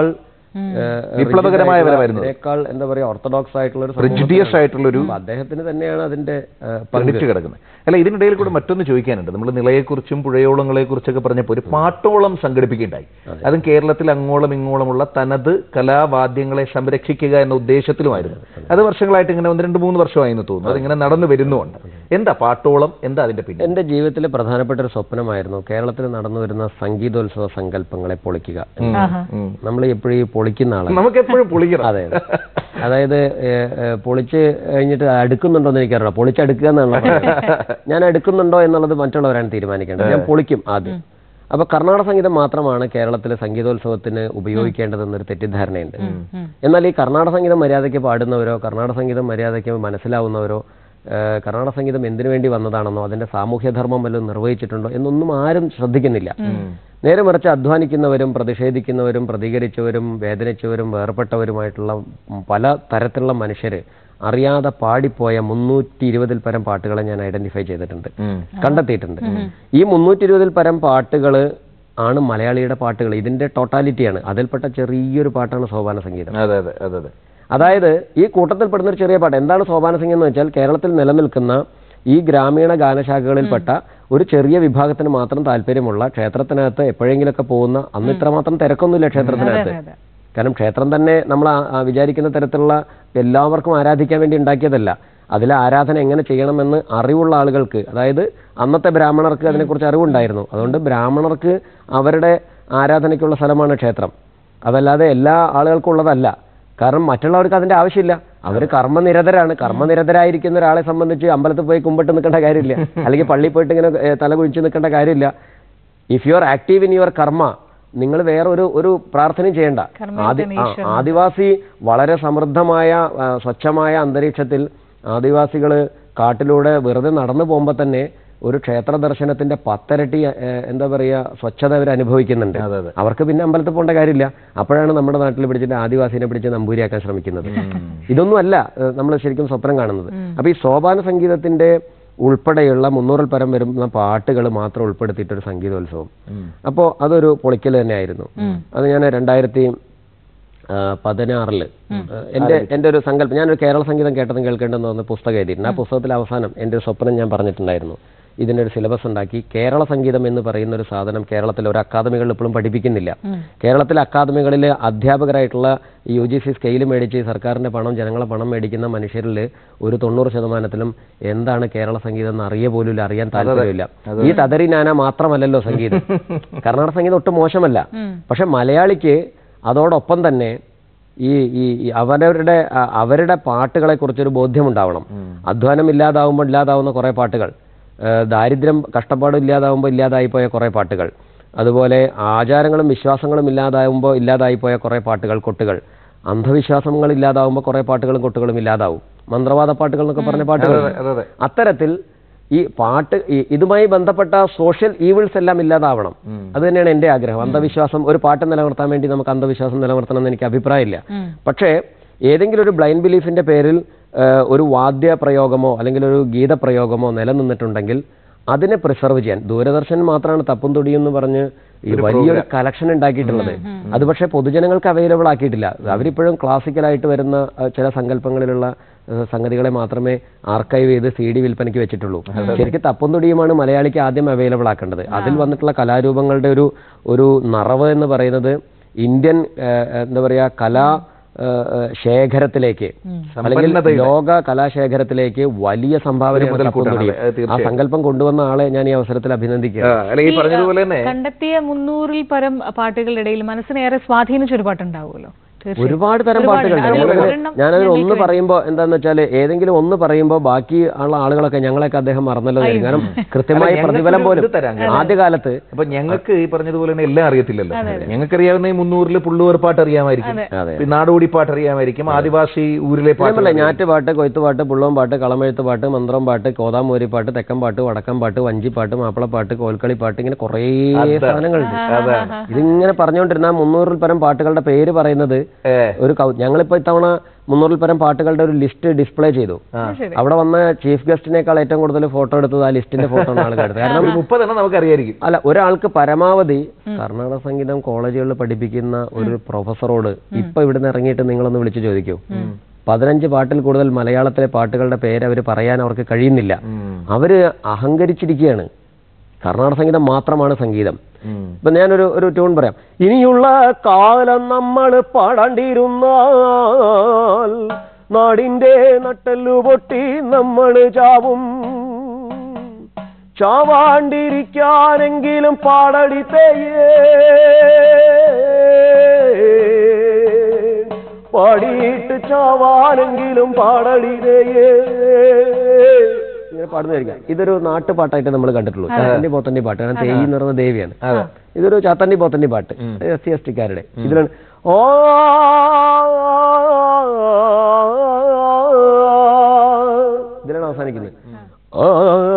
വിപ്ലവകരമായ വരവായിരുന്നു. അതിനേക്കാൾ എന്താ പറയാ ഓർത്തഡോക്സ് ആയിട്ടുള്ള ഒരു Prejudiced ആയിട്ടുള്ളൊരു അപ്പൊ അദ്ദേഹത്തിന് തന്നെയാണ് അതിന്റെ ആ, പങ്ക് പങ്കിട്ട് കിടക്കുന്നത് അല്ല ഇതിനിടയിൽ കൂടെ മറ്റൊന്ന് ചോദിക്കാനുണ്ട് നമ്മൾ നിളയെക്കുറിച്ചും പുഴയോളങ്ങളെ കുറിച്ചൊക്കെ പറഞ്ഞപ്പോൾ ഒരു പാട്ടോളം സംഘടിപ്പിക്കുകയുണ്ടായി അതും കേരളത്തിൽ അങ്ങോളം ഇങ്ങോളമുള്ള തനത് കലാവാദ്യങ്ങളെ സംരക്ഷിക്കുക എന്ന ഉദ്ദേശത്തിലുമായിരുന്നു അത് വർഷങ്ങളായിട്ട് ഇങ്ങനെ ഒന്ന് രണ്ട് മൂന്ന് വർഷമായിരുന്നു തോന്നുന്നു അതിങ്ങനെ നടന്നു വരുന്നുമുണ്ട് എന്താ പാട്ടോളം എന്താ അതിന്റെ പിന്നെ എന്റെ ജീവിതത്തിലെ പ്രധാനപ്പെട്ട ഒരു സ്വപ്നമായിരുന്നു കേരളത്തിൽ നടന്നു വരുന്ന സംഗീതോത്സവ സങ്കല്പങ്ങളെ പൊളിക്കുക ആഹാ. നമ്മൾ എപ്പോഴും ഈ പൊളിക്കുന്ന ആളാണ് നമുക്ക് എപ്പോഴും പൊളിക്കണം അതെ അതെ. അതായത് ഏ, ഏ, പൊളിച്ച് കഴിഞ്ഞിട്ട് അടുക്കുന്നുണ്ടോ എന്ന് എനിക്കറിയില്ല പൊളിച്ചടുക്കുക എന്നുള്ള ഞാൻ അടുക്കുന്നുണ്ടോ എന്നുള്ളത് മറ്റുള്ളവരാണ് തീരുമാനിക്കേണ്ടത് ഞാൻ പൊളിക്കും ആദ്യം അപ്പൊ കർണാടക സംഗീതം മാത്രമാണ് കേരളത്തിലെ സംഗീതോത്സവത്തിന് ഉപയോഗിക്കേണ്ടതെന്നൊരു തെറ്റിദ്ധാരണയുണ്ട് എന്നാൽ ഈ കർണാടക സംഗീതം മര്യാദയ്ക്ക് പാടുന്നവരോ കർണാടക സംഗീതം മര്യാദയ്ക്ക് മനസ്സിലാവുന്നവരോ ഏ, കർണാടക സംഗീതം എന്തിനു വേണ്ടി വന്നതാണെന്നോ അതിന്റെ സാമൂഹ്യധർമ്മം വല്ലതും നിർവഹിച്ചിട്ടുണ്ടോ എന്നൊന്നും ആരും ശ്രദ്ധിക്കുന്നില്ല നേരെ മറിച്ച് അധ്വാനിക്കുന്നവരും പ്രതിഷേധിക്കുന്നവരും പ്രതികരിച്ചവരും വേദനിച്ചവരും വേർപെട്ടവരുമായിട്ടുള്ള പല തരത്തിലുള്ള മനുഷ്യര് അറിയാതെ പാടിപ്പോയ മുന്നൂറ്റി ഇരുപതിൽ പരം പാട്ടുകളെ ഞാൻ ഐഡന്റിഫൈ ചെയ്തിട്ടുണ്ട് കണ്ടെത്തിയിട്ടുണ്ട് ഈ മുന്നൂറ്റി ഇരുപതിൽ പരം പാട്ടുകൾ ആണ് മലയാളിയുടെ പാട്ടുകൾ ഇതിന്റെ ടോട്ടാലിറ്റിയാണ് അതിൽപ്പെട്ട ചെറിയൊരു പാട്ടാണ് സോപാന സംഗീതം അതെ അതെ അതെ അതെ അതായത് ഈ കൂട്ടത്തിൽപ്പെടുന്ന ഒരു ചെറിയ പാട്ട് എന്താണ് സോപാന സംഗീതം എന്ന് വെച്ചാൽ കേരളത്തിൽ നിലനിൽക്കുന്ന ഈ ഗ്രാമീണ ഗാനശാഖകളിൽപ്പെട്ട ഒരു ചെറിയ വിഭാഗത്തിന് മാത്രം താല്പര്യമുള്ള ക്ഷേത്രത്തിനകത്ത് എപ്പോഴെങ്കിലൊക്കെ പോകുന്ന അന്ന് ഇത്രമാത്രം തിരക്കൊന്നുമില്ല ക്ഷേത്രത്തിനകത്ത് അതെ. കാരണം ക്ഷേത്രം തന്നെ നമ്മൾ ആ- ആ വിചാരിക്കുന്ന തരത്തിലുള്ള എല്ലാവർക്കും ആരാധിക്കാൻ വേണ്ടി ഉണ്ടാക്കിയതല്ല അതിലെ ആരാധന എങ്ങനെ ചെയ്യണമെന്ന് അറിവുള്ള ആളുകൾക്ക് അതായത് അന്നത്തെ ബ്രാഹ്മണർക്ക് അതിനെക്കുറിച്ച് അറിവുണ്ടായിരുന്നു അതുകൊണ്ട് ബ്രാഹ്മണർക്ക് അവരുടെ ആരാധനയ്ക്കുള്ള സ്ഥലമാണ് ക്ഷേത്രം അതല്ലാതെ എല്ലാ ആളുകൾക്കും ഉള്ളതല്ല കാരണം മറ്റുള്ളവർക്ക് അതിന്റെ ആവശ്യമില്ല അവർ കർമ്മനിരതരാണ് കർമ്മനിരതരായിരിക്കുന്ന ഒരാളെ സംബന്ധിച്ച് അമ്പലത്തിൽ പോയി കുമ്പിട്ട് നിൽക്കേണ്ട കാര്യമില്ല അല്ലെങ്കിൽ പള്ളിയിൽ പോയിട്ട് ഇങ്ങനെ ഏ, തല കുഴിച്ച് നിൽക്കേണ്ട കാര്യമില്ല if you are active in your karma നിങ്ങൾ വേറെ ഒരു ഒരു പ്രാർത്ഥനയും ചെയ്യണ്ട ആദി ആ, ആദിവാസി വളരെ സമൃദ്ധമായ ആ, സ്വച്ഛമായ അന്തരീക്ഷത്തിൽ ആദിവാസികൾ കാട്ടിലൂടെ വെറുതെ നടന്നു പോകുമ്പോൾ തന്നെ ഒരു ക്ഷേത്ര ദർശനത്തിന്റെ പത്തരട്ടി ഏ, എന്താ പറയുക സ്വച്ഛത അവർ അനുഭവിക്കുന്നുണ്ട് അതെ, അതെ. അവർക്ക് പിന്നെ അമ്പലത്തിൽ പോകേണ്ട കാര്യമില്ല അപ്പോഴാണ് നമ്മുടെ നാട്ടിൽ പിടിച്ചിട്ട് ആദിവാസിനെ പിടിച്ച് നമ്പൂരിയാക്കാൻ ശ്രമിക്കുന്നത് ഇതൊന്നും അല്ല നമ്മൾ ശരിക്കും സ്വപ്നം കാണുന്നത് അപ്പൊ ഈ സോപാന സംഗീതത്തിന്റെ ഉൾപ്പെടെയുള്ള മുന്നൂറിൽ പരം വരുന്ന പാട്ടുകൾ മാത്രം ഉൾപ്പെടുത്തിയിട്ട് ഒരു സംഗീതോത്സവം അപ്പോൾ അതൊരു പൊളിക്കൽ തന്നെയായിരുന്നു അത് ഞാൻ രണ്ടായിരത്തി ആ, പതിനാറില് എന്റെ എന്റെ ഒരു സങ്കല്പം ഞാനൊരു കേരള സംഗീതം കേട്ടതും കേൾക്കേണ്ടെന്ന് പറഞ്ഞ പുസ്തകം എഴുതിയിട്ടുണ്ട് ആ പുസ്തകത്തിൽ അവസാനം എന്റെ ഒരു സ്വപ്നം ഞാൻ പറഞ്ഞിട്ടുണ്ടായിരുന്നു ഇതിന്റെ ഒരു സിലബസ് ഉണ്ടാക്കി കേരള സംഗീതം എന്ന് പറയുന്ന ഒരു സാധനം കേരളത്തിൽ ഒരു അക്കാദമികളിൽ ഇപ്പോഴും പഠിപ്പിക്കുന്നില്ല കേരളത്തിലെ അക്കാദമികളിൽ അധ്യാപകരായിട്ടുള്ള യു ജി സി സ്കെയിൽ മേടിച്ച് സർക്കാരിന്റെ പണം ജനങ്ങളെ പണം മേടിക്കുന്ന മനുഷ്യരിൽ ഒരു തൊണ്ണൂറ് ശതമാനത്തിലും എന്താണ് കേരള സംഗീതം എന്ന് അറിയ പോലും ഇല്ല, അറിയാൻ താല്പര്യമില്ല ഈ തദരി നാന മാത്രമല്ലല്ലോ സംഗീതം കർണാടക സംഗീതം ഒട്ടും മോശമല്ല പക്ഷെ മലയാളിക്ക് അതോടൊപ്പം തന്നെ ഈ ഈ ഈ അവരവരുടെ അ- അവരുടെ പാട്ടുകളെ കുറിച്ചൊരു ബോധ്യമുണ്ടാവണം അധ്വാനം ഇല്ലാതാവുമ്പോൾ ഇല്ലാതാവുന്ന കുറേ പാട്ടുകൾ ഏ, ദാരിദ്ര്യം കഷ്ടപ്പാടും ഇല്ലാതാവുമ്പോൾ ഇല്ലാതായിപ്പോയ കുറേ പാട്ടുകൾ അതുപോലെ ആചാരങ്ങളും വിശ്വാസങ്ങളും ഇല്ലാതാവുമ്പോൾ ഇല്ലാതായിപ്പോയ കുറേ പാട്ടുകൾ കൊട്ടുകൾ അന്ധവിശ്വാസങ്ങൾ ഇല്ലാതാവുമ്പോൾ കുറേ പാട്ടുകളും കൊട്ടുകളും ഇല്ലാതാവും മന്ത്രവാദ പാട്ടുകൾ എന്നൊക്കെ പറഞ്ഞ പാട്ടുകൾ അതെ അതെ അത്തരത്തിൽ ഈ പാട്ട് ഈ- ഇതുമായി ബന്ധപ്പെട്ട സോഷ്യൽ ഈവിൾസ് എല്ലാം ഇല്ലാതാവണം അത് തന്നെയാണ് എന്റെ ആഗ്രഹം അന്ധവിശ്വാസം ഒരു പാട്ട് നിലനിർത്താൻ വേണ്ടി നമുക്ക് അന്ധവിശ്വാസം നിലനിർത്തണം എന്ന് എനിക്ക് അഭിപ്രായമില്ല പക്ഷേ ഏതെങ്കിലും ഒരു ബ്ലൈൻഡ് ബിലീഫിന്റെ പേരിൽ ആ, ഒരു വാദ്യ പ്രയോഗമോ അല്ലെങ്കിൽ ഒരു ഗീതപ്രയോഗമോ നിലനിന്നിട്ടുണ്ടെങ്കിൽ അതിനെ പ്രിസർവ് ചെയ്യാൻ ദൂരദർശൻ മാത്രമാണ് തപ്പും തൊടിയും എന്ന് പറഞ്ഞ് ഈ വലിയൊരു കലക്ഷൻ ഉണ്ടാക്കിയിട്ടുള്ളത് അത് പക്ഷേ പൊതുജനങ്ങൾക്ക് അവൈലബിൾ ആക്കിയിട്ടില്ല അവരിപ്പോഴും ക്ലാസിക്കലായിട്ട് വരുന്ന ആ, ചില സങ്കല്പങ്ങളിലുള്ള ആ, സംഗതികളെ മാത്രമേ ആർക്കൈവ് ചെയ്ത് സി ഡി വിൽപ്പനയ്ക്ക് വെച്ചിട്ടുള്ളൂ ശരിക്കും തപ്പും തൊടിയുമാണ് മലയാളിക്ക് ആദ്യം അവൈലബിൾ ആക്കേണ്ടത് അതിൽ വന്നിട്ടുള്ള കലാരൂപങ്ങളുടെ ഒരു ഒരു നിറവ് എന്ന് പറയുന്നത് ഇന്ത്യൻ ആ, എന്താ പറയാ കലാ ആ, ആ, ശേഖരത്തിലേക്ക് അല്ലെങ്കിൽ ലോക കലാശേഖരത്തിലേക്ക് വലിയ സംഭാവന മുതൽക്കൂട്ടാണ്. അത് ആ സങ്കല്പം കൊണ്ടുവന്ന ആളെ ഞാൻ ഈ അവസരത്തിൽ അഭിനന്ദിക്കുക ആ, അല്ല ഈ പറഞ്ഞതുപോലെ തന്നെ കണ്ടെത്തിയ മുന്നൂറിൽ പരം പാട്ടുകളുടെ ഇടയിൽ മനസ്സിനേറെ സ്വാധീനിച്ച ഒരു പാട്ടുണ്ടാവുമല്ലോ തീർച്ചയായും. ഒരുപാട് തരം ഒരുപാട്. പാട്ടുകളുണ്ട് അതിൽ ഞാനതിൽ ഒരെണ്ണം ഞാനതിൽ ഒന്ന് പറയുമ്പോൾ എന്താന്ന് വെച്ചാൽ ഏതെങ്കിലും ഒന്ന് പറയുമ്പോൾ ബാക്കി ഉള്ള ആളുകളൊക്കെ ഞങ്ങളെയൊക്കെ അദ്ദേഹം മറന്നല്ലോ എന്ന് വിചാരിക്കും. കാരണം കൃത്യമായി ഞങ്ങൾക്ക് പ്രതിഫലം ഒരു പോലും ഇത് തരാം. ആദ്യകാലത്ത് അപ്പൊ ഞങ്ങൾക്ക് ഈ പറഞ്ഞതുപോലെ തന്നെ എല്ലാം അറിയത്തില്ലല്ലോ ഞങ്ങൾക്കറിയാവുന്ന ഈ മുന്നൂറിൽ പുള്ളൂർ പാട്ട് അറിയാമായിരിക്കും അതെ. പിന്നെ നാടോടി പാട്ട് അറിയാമായിരിക്കും ആദിവാസി ഊരിലെ പാട്ട് നമ്മളെ ഞാറ്റുപാട്ട് കൊയ്ത്തുപാട്ട് പുള്ളോം പാട്ട് കളമെഴുത്ത് പാട്ട് മന്ത്രം പാട്ട് കോതാമൂരി പാട്ട് തെക്കൻ പാട്ട് വടക്കം പാട്ട് വഞ്ചിപ്പാട്ട് മാപ്പിളപ്പാട്ട് കോൽക്കളി പാട്ട് ഇങ്ങനെ കുറേ സാധനങ്ങളുണ്ട് ഇതിങ്ങനെ പറഞ്ഞുകൊണ്ടിരുന്ന മുന്നൂറിൽ പരം പാട്ടുകളുടെ പേര് പറയുന്നത് ഏ ഒരു കൗ ഞങ്ങളിപ്പോ ഇത്തവണ മുന്നൂറിൽ പരം പാട്ടുകളുടെ ഒരു ലിസ്റ്റ് ഡിസ്പ്ലേ ചെയ്തു ശരി അവിടെ വന്ന ചീഫ് ഗസ്റ്റിനേക്കാൾ ഏറ്റവും കൂടുതൽ ഫോട്ടോ എടുത്തത് ആ ലിസ്റ്റിന്റെ ഫോട്ടോ ആണ് ആളുകൾ എടുത്തത് കാരണം ഒരു മുപ്പതെണ്ണം നമുക്കറിയായിരിക്കും അല്ല ഒരാൾക്ക് പരമാവധി കർണാടക സംഗീതം കോളേജുകളിൽ പഠിപ്പിക്കുന്ന ഒരു പ്രൊഫസറോട് ഇപ്പൊ ഇവിടുന്ന് ഇറങ്ങിയിട്ട് നിങ്ങളൊന്ന് വിളിച്ചു ചോദിക്കൂ പതിനഞ്ച് പാട്ടിൽ കൂടുതൽ മലയാളത്തിലെ പാട്ടുകളുടെ പേര് അവർ പറയാൻ അവർക്ക് കഴിയുന്നില്ല അവര് അഹങ്കരിച്ചിരിക്കുകയാണ് കർണാടക സംഗീതം മാത്രമാണ് സംഗീതം ഇപ്പൊ ഞാനൊരു ഒരു ട്യൂൺ പറയാം ഇനിയുള്ള കാലം നമ്മൾ പാടാണ്ടിരുന്നാൽ നാടിന്റെ നട്ടല്ലു പൊട്ടി നമ്മൾ ചാവും ചാവാണ്ടിരിക്കാനെങ്കിലും പാടടി തേയേ പാടിയിട്ട് ചാവാനെങ്കിലും പാടടി തേയേ ഇങ്ങനെ പാടുന്നതായിരിക്കാം ഇതൊരു നാട്ടുപാട്ടായിട്ട് നമ്മൾ കണ്ടിട്ടുള്ളൂ ചാത്തണ്ടി പോത്തണ്ടി പാട്ട് കാരണം തേയി എന്ന് പറയുന്ന ദേവിയാണ് ഇതൊരു ചാത്തണ്ടി പോത്തണ്ടി പാട്ട് എസ് സി എസ് ടിക്കാരുടെ ഇതിലാണ് ഓ ഇതിലാണ് അവസാനിക്കുന്നത് ആ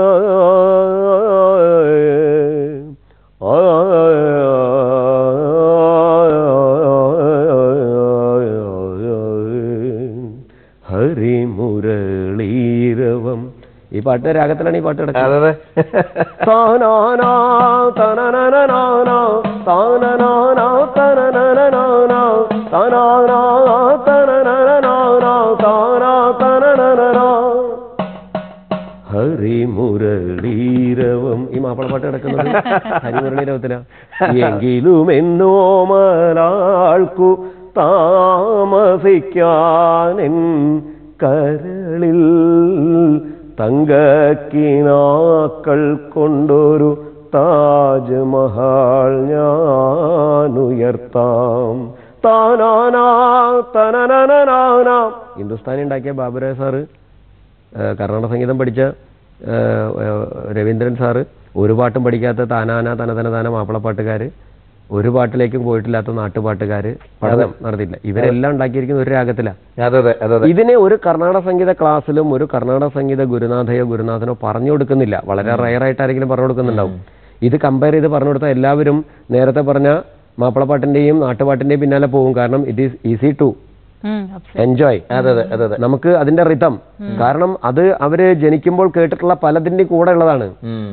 ഹരിമുരളീരവം ഈ പാട്ട് രാഗത്തിലാണ് ഈ പാട്ട് കിടക്കുന്നത് അതെ താനാനാ, തനനനനാനാ, താനനാനാ, തനനനനാനാ, തനാനാ, തനനനനാനാ, താനാ, തനനനനാ. ഹരിമുരളീരവം ഈ മാപ്പിളപ്പാട്ട് കിടക്കുന്നത് ഹരിമുരളീരവത്തില എങ്കിലും എന്നോ മലാൾക്കു താമസിക്കാനെൻ കരളിൽ തങ്കക്കിനാക്കൾ കൊണ്ടൊരു താജ്മഹാൾ ഞാൻ ഉയർത്താം താനാനാ തനനനനാനാ ഹിന്ദുസ്ഥാനി ഉണ്ടാക്കിയ ബാബുരായ സാറ് ഏഹ് കർണാടക സംഗീതം പഠിച്ച ഏഹ് ഏഹ് രവീന്ദ്രൻ സാറ് ഒരു പാട്ടും പഠിക്കാത്ത താനാന തനതന താന മാപ്പിളപ്പാട്ടുകാര് ഒരു പാട്ടിലേക്കും പോയിട്ടില്ലാത്ത നാട്ടുപാട്ടുകാര് പഠനം നടത്തിയില്ല ഇവരെല്ലാം ഉണ്ടാക്കിയിരിക്കുന്ന ഒരു രാഗത്തിലാണ് അതെ അതെ അതെ അതെ ഇതിനെ ഒരു കർണാടക സംഗീത ക്ലാസ്സിലും ഒരു കർണാടക സംഗീത ഗുരുനാഥയോ ഗുരുനാഥനോ പറഞ്ഞു കൊടുക്കുന്നില്ല വളരെ റയറായിട്ട് ആരെങ്കിലും പറഞ്ഞു കൊടുക്കുന്നുണ്ടാവും ഇത് കമ്പയർ ചെയ്ത് പറഞ്ഞു കൊടുത്താൽ എല്ലാവരും നേരത്തെ പറഞ്ഞ മാപ്പിളപ്പാട്ടിന്റെയും നാട്ടുപാട്ടിന്റെയും പിന്നാലെ പോകും കാരണം it is easy to um, absolutely. Enjoy അതെ അതെ അതെ അതെ നമുക്ക് അതിന്റെ റിതം കാരണം അത് അവര് ജനിക്കുമ്പോൾ കേട്ടിട്ടുള്ള പലതിന്റെ കൂടെ ഉള്ളതാണ് ഉം.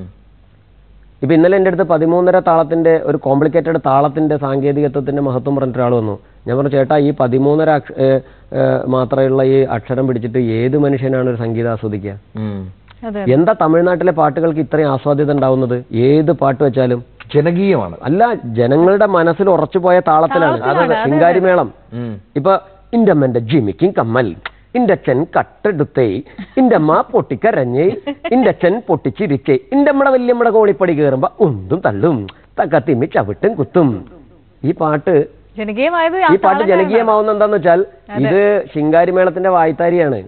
ഇപ്പൊ ഇന്നലെ എൻ്റെ അടുത്ത് പതിമൂന്നര താളത്തിന്റെ ഒരു കോംപ്ലിക്കേറ്റഡ് താളത്തിന്റെ സാങ്കേതികത്വത്തിന്റെ മഹത്വം പറഞ്ഞിട്ട് ഒരാൾ വന്നു ഞാൻ പറഞ്ഞു ചേട്ടാ ഈ പതിമൂന്നര അക്ഷ ഏഹ് ഏഹ് മാത്രമുള്ള ഈ അക്ഷരം പിടിച്ചിട്ട് ഏത് മനുഷ്യനാണ് ഒരു സംഗീതം ആസ്വദിക്കുക ഉം. അതെ എന്താ തമിഴ്നാട്ടിലെ പാട്ടുകൾക്ക് ഇത്രയും ആസ്വാദ്യത ഉണ്ടാവുന്നത് ഏത് പാട്ട് വെച്ചാലും ജനകീയമാണ് അല്ല ജനങ്ങളുടെ മനസ്സിൽ ഉറച്ചുപോയ താളത്തിലാണ് താളത്തിലാണ്, അതെ, ശിങ്കാരിമേളം ഉം. ഇപ്പൊ ഇന്റമ്മന്റെ ജിമിക്കും കമ്മൽ ഇന്റച്ഛൻ കട്ടെടുത്തേ ഇന്റമ്മ പൊട്ടിക്കരഞ്ഞ് ഇന്റച്ഛൻ പൊട്ടിച്ചിരിച്ചേ ഇന്റമ്മടെ വല്യമ്മടെ കോണിപ്പടി കയറുമ്പോ ഉന്തും തള്ളും തക്കത്തിമ്മി ചവിട്ടും കുത്തും ഈ പാട്ട് ജനകീയമായത് ആ ഈ പാട്ട് താളം ജനകീയമാവുന്ന എന്താന്ന് വെച്ചാൽ ഇത് ശിങ്കാരിമേളത്തിന്റെ വായ്ത്താരിയാണ്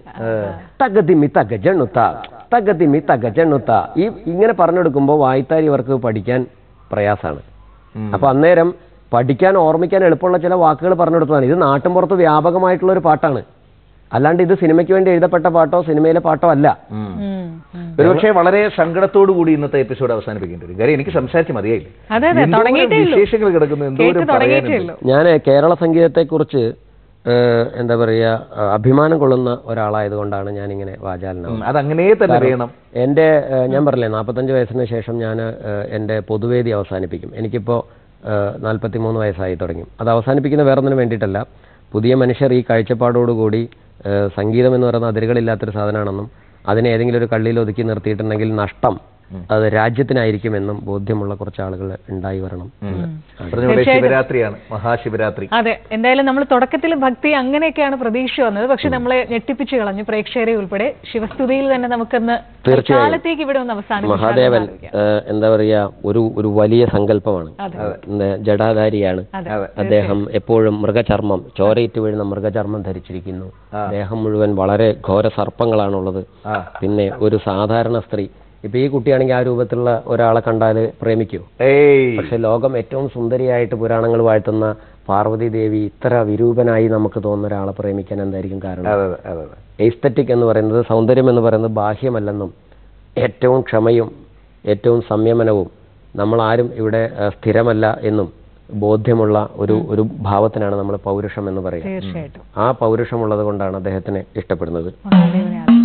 തകതിമി തകജണ്ണുത്ത തകതിമി തകജണ്ണുത്ത ഈ ഇങ്ങനെ പറഞ്ഞെടുക്കുമ്പോൾ വായ്ത്താരി ഇവർക്ക് പഠിക്കാൻ പ്രയാസാണ് ഉം. അപ്പൊ അന്നേരം പഠിക്കാൻ ഓർമ്മിക്കാൻ എളുപ്പമുള്ള ചില വാക്കുകൾ പറഞ്ഞെടുത്തതാണ് ഇത് നാട്ടിൻപുറത്ത് വ്യാപകമായിട്ടുള്ള ഒരു പാട്ടാണ് അല്ലാണ്ട് ഇത് സിനിമയ്ക്ക് വേണ്ടി എഴുതപ്പെട്ട പാട്ടോ സിനിമയിലെ പാട്ടോ അല്ല ഉം. ഉം, ഉം. ഒരുപക്ഷെ വളരെ സങ്കടത്തോടു കൂടി ഇന്നത്തെ എപ്പിസോഡ് അവസാനിപ്പിക്കേണ്ടി വരും കാര്യം എനിക്ക് സംസാരിച്ച് മതിയായില്ല അതെ അതെ എന്തോരം തുടങ്ങിയിട്ടേ ഉള്ളൂ വിശേഷങ്ങൾ കിടക്കുന്നു കേട്ട് എന്തോരം തുടങ്ങിയിട്ടേ പറയാനുണ്ട് ഉള്ളൂ ഞാൻ കേരള സംഗീതത്തെക്കുറിച്ച് ഏഹ്, എന്താ പറയുക അഭിമാനം കൊള്ളുന്ന ഒരാളായതുകൊണ്ടാണ് ഞാനിങ്ങനെ വാചാലനാവുന്നത് ഉം, അതങ്ങനെ തന്നെ വേണം എൻ്റെ ഏഹ്, ഞാൻ പറഞ്ഞില്ലേ നാൽപ്പത്തഞ്ച് വയസ്സിന് ശേഷം ഞാൻ ഏഹ്, എൻ്റെ പൊതുവേദി അവസാനിപ്പിക്കും എനിക്കിപ്പോൾ നാൽപ്പത്തി മൂന്ന് വയസ്സായി തുടങ്ങി അത് അവസാനിപ്പിക്കുന്ന വേറെ ഒന്നിനും വേണ്ടിയിട്ടല്ല പുതിയ മനുഷ്യർ ഈ കാഴ്ചപ്പാടോടുകൂടി ഏഹ്, സംഗീതം എന്ന് പറയുന്ന അതിരുകളില്ലാത്തൊരു സാധനമാണെന്നും അതിനെ ഏതെങ്കിലും ഒരു കള്ളിയിൽ ഒതുക്കി നിർത്തിയിട്ടുണ്ടെങ്കിൽ നഷ്ടം അത് രാജ്യത്തിനായിരിക്കുമെന്നും ബോധ്യമുള്ള കുറച്ച് ആളുകൾ ഉണ്ടായി വരണം എന്ന് പറഞ്ഞ ശിവരാത്രിയാണ് മഹാശിവരാത്രി അതെ എന്തായാലും നമ്മൾ തുടക്കത്തിൽ ഭക്തി അങ്ങനെയൊക്കെയാണ് പ്രതീക്ഷ വന്നത് പക്ഷെ നമ്മളെ ഞെട്ടിപ്പിച്ചു കളഞ്ഞു പ്രേക്ഷകരെ ഉൾപ്പെടെ ശിവസ്തുതിയിൽ തന്നെ നമുക്കൊന്ന് തീർച്ചയായും. കാലത്തേക്ക് ഇവിടെ ഒന്ന് അവസാനിപ്പിച്ചാലോ എന്ന് മഹാദേവൻ ആലോചിക്കാം. ഏഹ്, എന്താ പറയാ ഒരു ഒരു വലിയ സങ്കല്പമാണ് അതെ. എന്താ, ജടാധാരിയാണ് അതെ അദ്ദേഹം എപ്പോഴും മൃഗചർമ്മം ചോരയിട്ട് വീഴുന്ന മൃഗചർമ്മം ധരിച്ചിരിക്കുന്നു ദേഹം മുഴുവൻ വളരെ ഘോര സർപ്പങ്ങളാണുള്ളത് ആ പിന്നെ ഒരു സാധാരണ സ്ത്രീ ഇപ്പൊ ഈ കുട്ടിയാണെങ്കിൽ ആ രൂപത്തിലുള്ള ഒരാളെ കണ്ടാല് പ്രേമിക്കൂ ഏയ് പക്ഷെ ലോകം ഏറ്റവും സുന്ദരിയായിട്ട് പുരാണങ്ങൾ വാഴ്ത്തുന്ന പാർവതി ദേവി ഇത്ര വിരൂപനായി നമുക്ക് തോന്നുന്ന ഒരാളെ പ്രേമിക്കാൻ എന്തായിരിക്കും കാരണം അതെ അതെ അതെ അതെ എസ്തറ്റിക് എന്ന് പറയുന്നത് സൗന്ദര്യം എന്ന് പറയുന്നത് ബാഹ്യമല്ലെന്നും ഏറ്റവും ക്ഷമയും ഏറ്റവും സംയമനവും നമ്മൾ ആരും ഇവിടെ ആ, സ്ഥിരമല്ല എന്നും ബോധ്യമുള്ള ഒരു ഒരു ഭാവത്തിനാണ് നമ്മൾ പൗരുഷം എന്ന് പറയുക തീർച്ചയായിട്ടും ആ പൗരുഷമുള്ളത് കൊണ്ടാണ് അദ്ദേഹത്തിനെ ഇഷ്ടപ്പെടുന്നത് മഹാദേവനെ ആരാധിച്ചു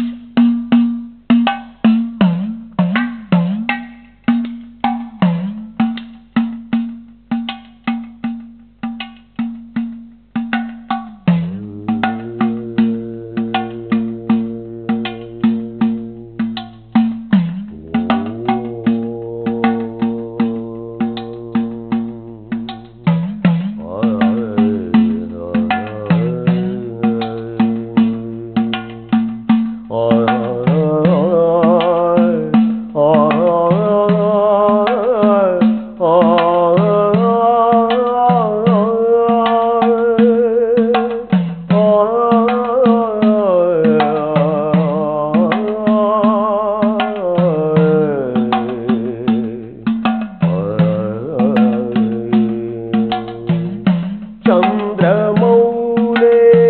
ചന്ദ്രമൗലേ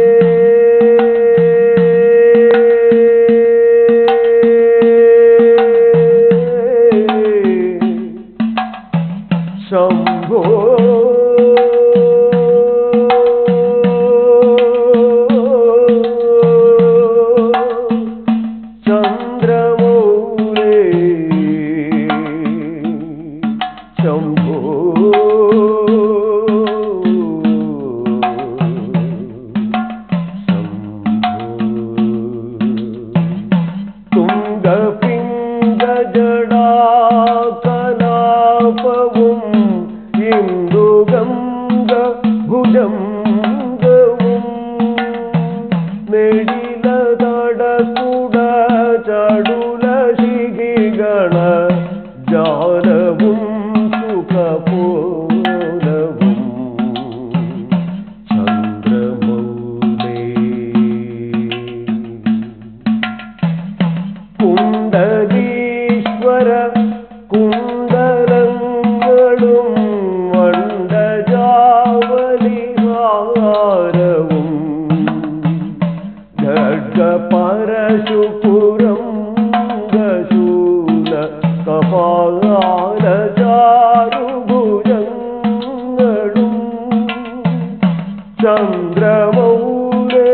ശംഭോ ചന്ദ്രമൗലേ ശംഭോ തുംഗപിംഗജടാകലാപവും ഇന്ദുഗംഗ ഭുജംഗവും നെടിലതടകുട ചടുല ശിഖിഗണ ജാലവും സുഖപോലവും ചന്ദ്രമൗലേ കുണ്ടലീശ്വര കുണ്ടലങ്ങളും വണ്ടജാവലിഹാരവും ഖഡ്ഗപരശുപുരം ഗശൂല കപാലചാരുഭുജങ്ങളും ചന്ദ്രമൗലേ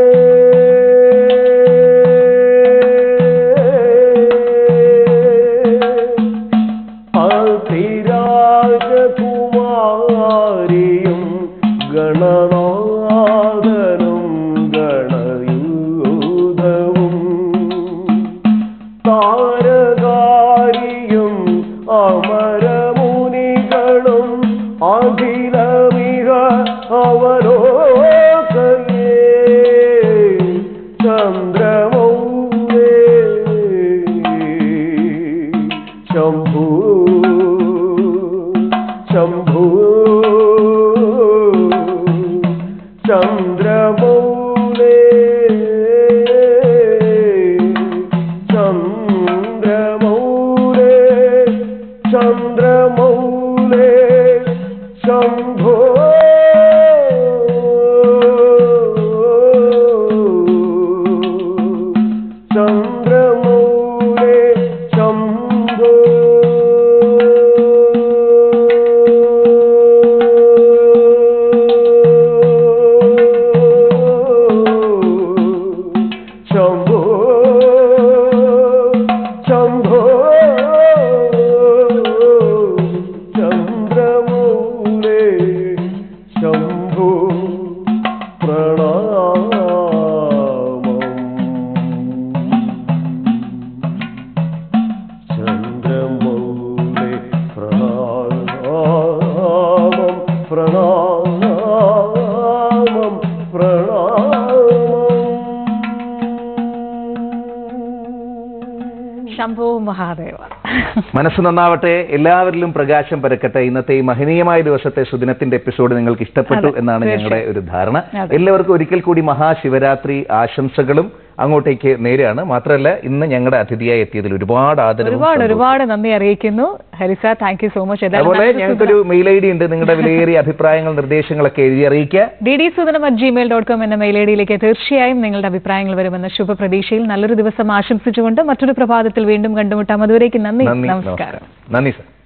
അതിരാജകുമാരിയും ഗണനാഥനും ഗണയൂതവും താരകാരിയും അമരമുനികളും അഖിലമിക അവലോകയേ ചന്ദ്രമൗലേ ശംഭൂ ശംഭൂ ചന്ദ്രമൗലേ ചന്ദ്രമൗലേ ചന്ദ്രമൗലേ ശംഭോ ചന്ദ്രമൗലേ ശംഭോ ശംഭോ ശംഭോ ചന്ദ്രമൗലേ ശംഭോ പ്രണാമം ചന്ദ്രമൗലേ പ്രണാമം പ്രണാമം പ്രണാമം ശംഭോ മഹാദേവ മനസ്സ് നന്നാവട്ടെ എല്ലാവരിലും പ്രകാശം പരക്കട്ടെ ഇന്നത്തെ ഈ മഹനീയമായ ദിവസത്തെ സുദിനത്തിന്റെ എപ്പിസോഡ് നിങ്ങൾക്ക് ഇഷ്ടപ്പെട്ടു അതെ, എന്നാണ് തീർച്ചയായും. ഞങ്ങളുടെ ഒരു ധാരണ അതെ. എല്ലാവർക്കും ഒരിക്കൽ കൂടി മഹാശിവരാത്രി ആശംസകളും അങ്ങോട്ടേക്ക് നേരെയാണ് മാത്രമല്ല ഇന്ന് ഞങ്ങളുടെ അതിഥിയായി എത്തിയതിൽ ഒരുപാട് ആദരവും ഒരുപാട് സന്തോഷവും. ഒരുപാട് നന്ദി അറിയിക്കുന്നു Harisa thank you so much അതുപോലെ ഞങ്ങൾക്കൊരു മെയിൽ ഐ ഡി ഉണ്ട് നിങ്ങളുടെ വിലയേറിയ അഭിപ്രായങ്ങൾ നിർദ്ദേശങ്ങളൊക്കെ എഴുതി അറിയിക്കുക D D Sudanam at gmail dot com എന്ന മെയിൽ ഐ ഡിയിലേക്ക് തീർച്ചയായും നിങ്ങളുടെ അഭിപ്രായങ്ങൾ വരുമെന്ന ശുഭപ്രതീക്ഷയിൽ നല്ലൊരു ദിവസം ആശംസിച്ചുകൊണ്ട് മറ്റൊരു പ്രഭാതത്തിൽ വീണ്ടും കണ്ടുമുട്ടാം അതുവരേക്ക് നന്ദി നന്ദി നമസ്കാരം നമസ്കാരം നന്ദി സർ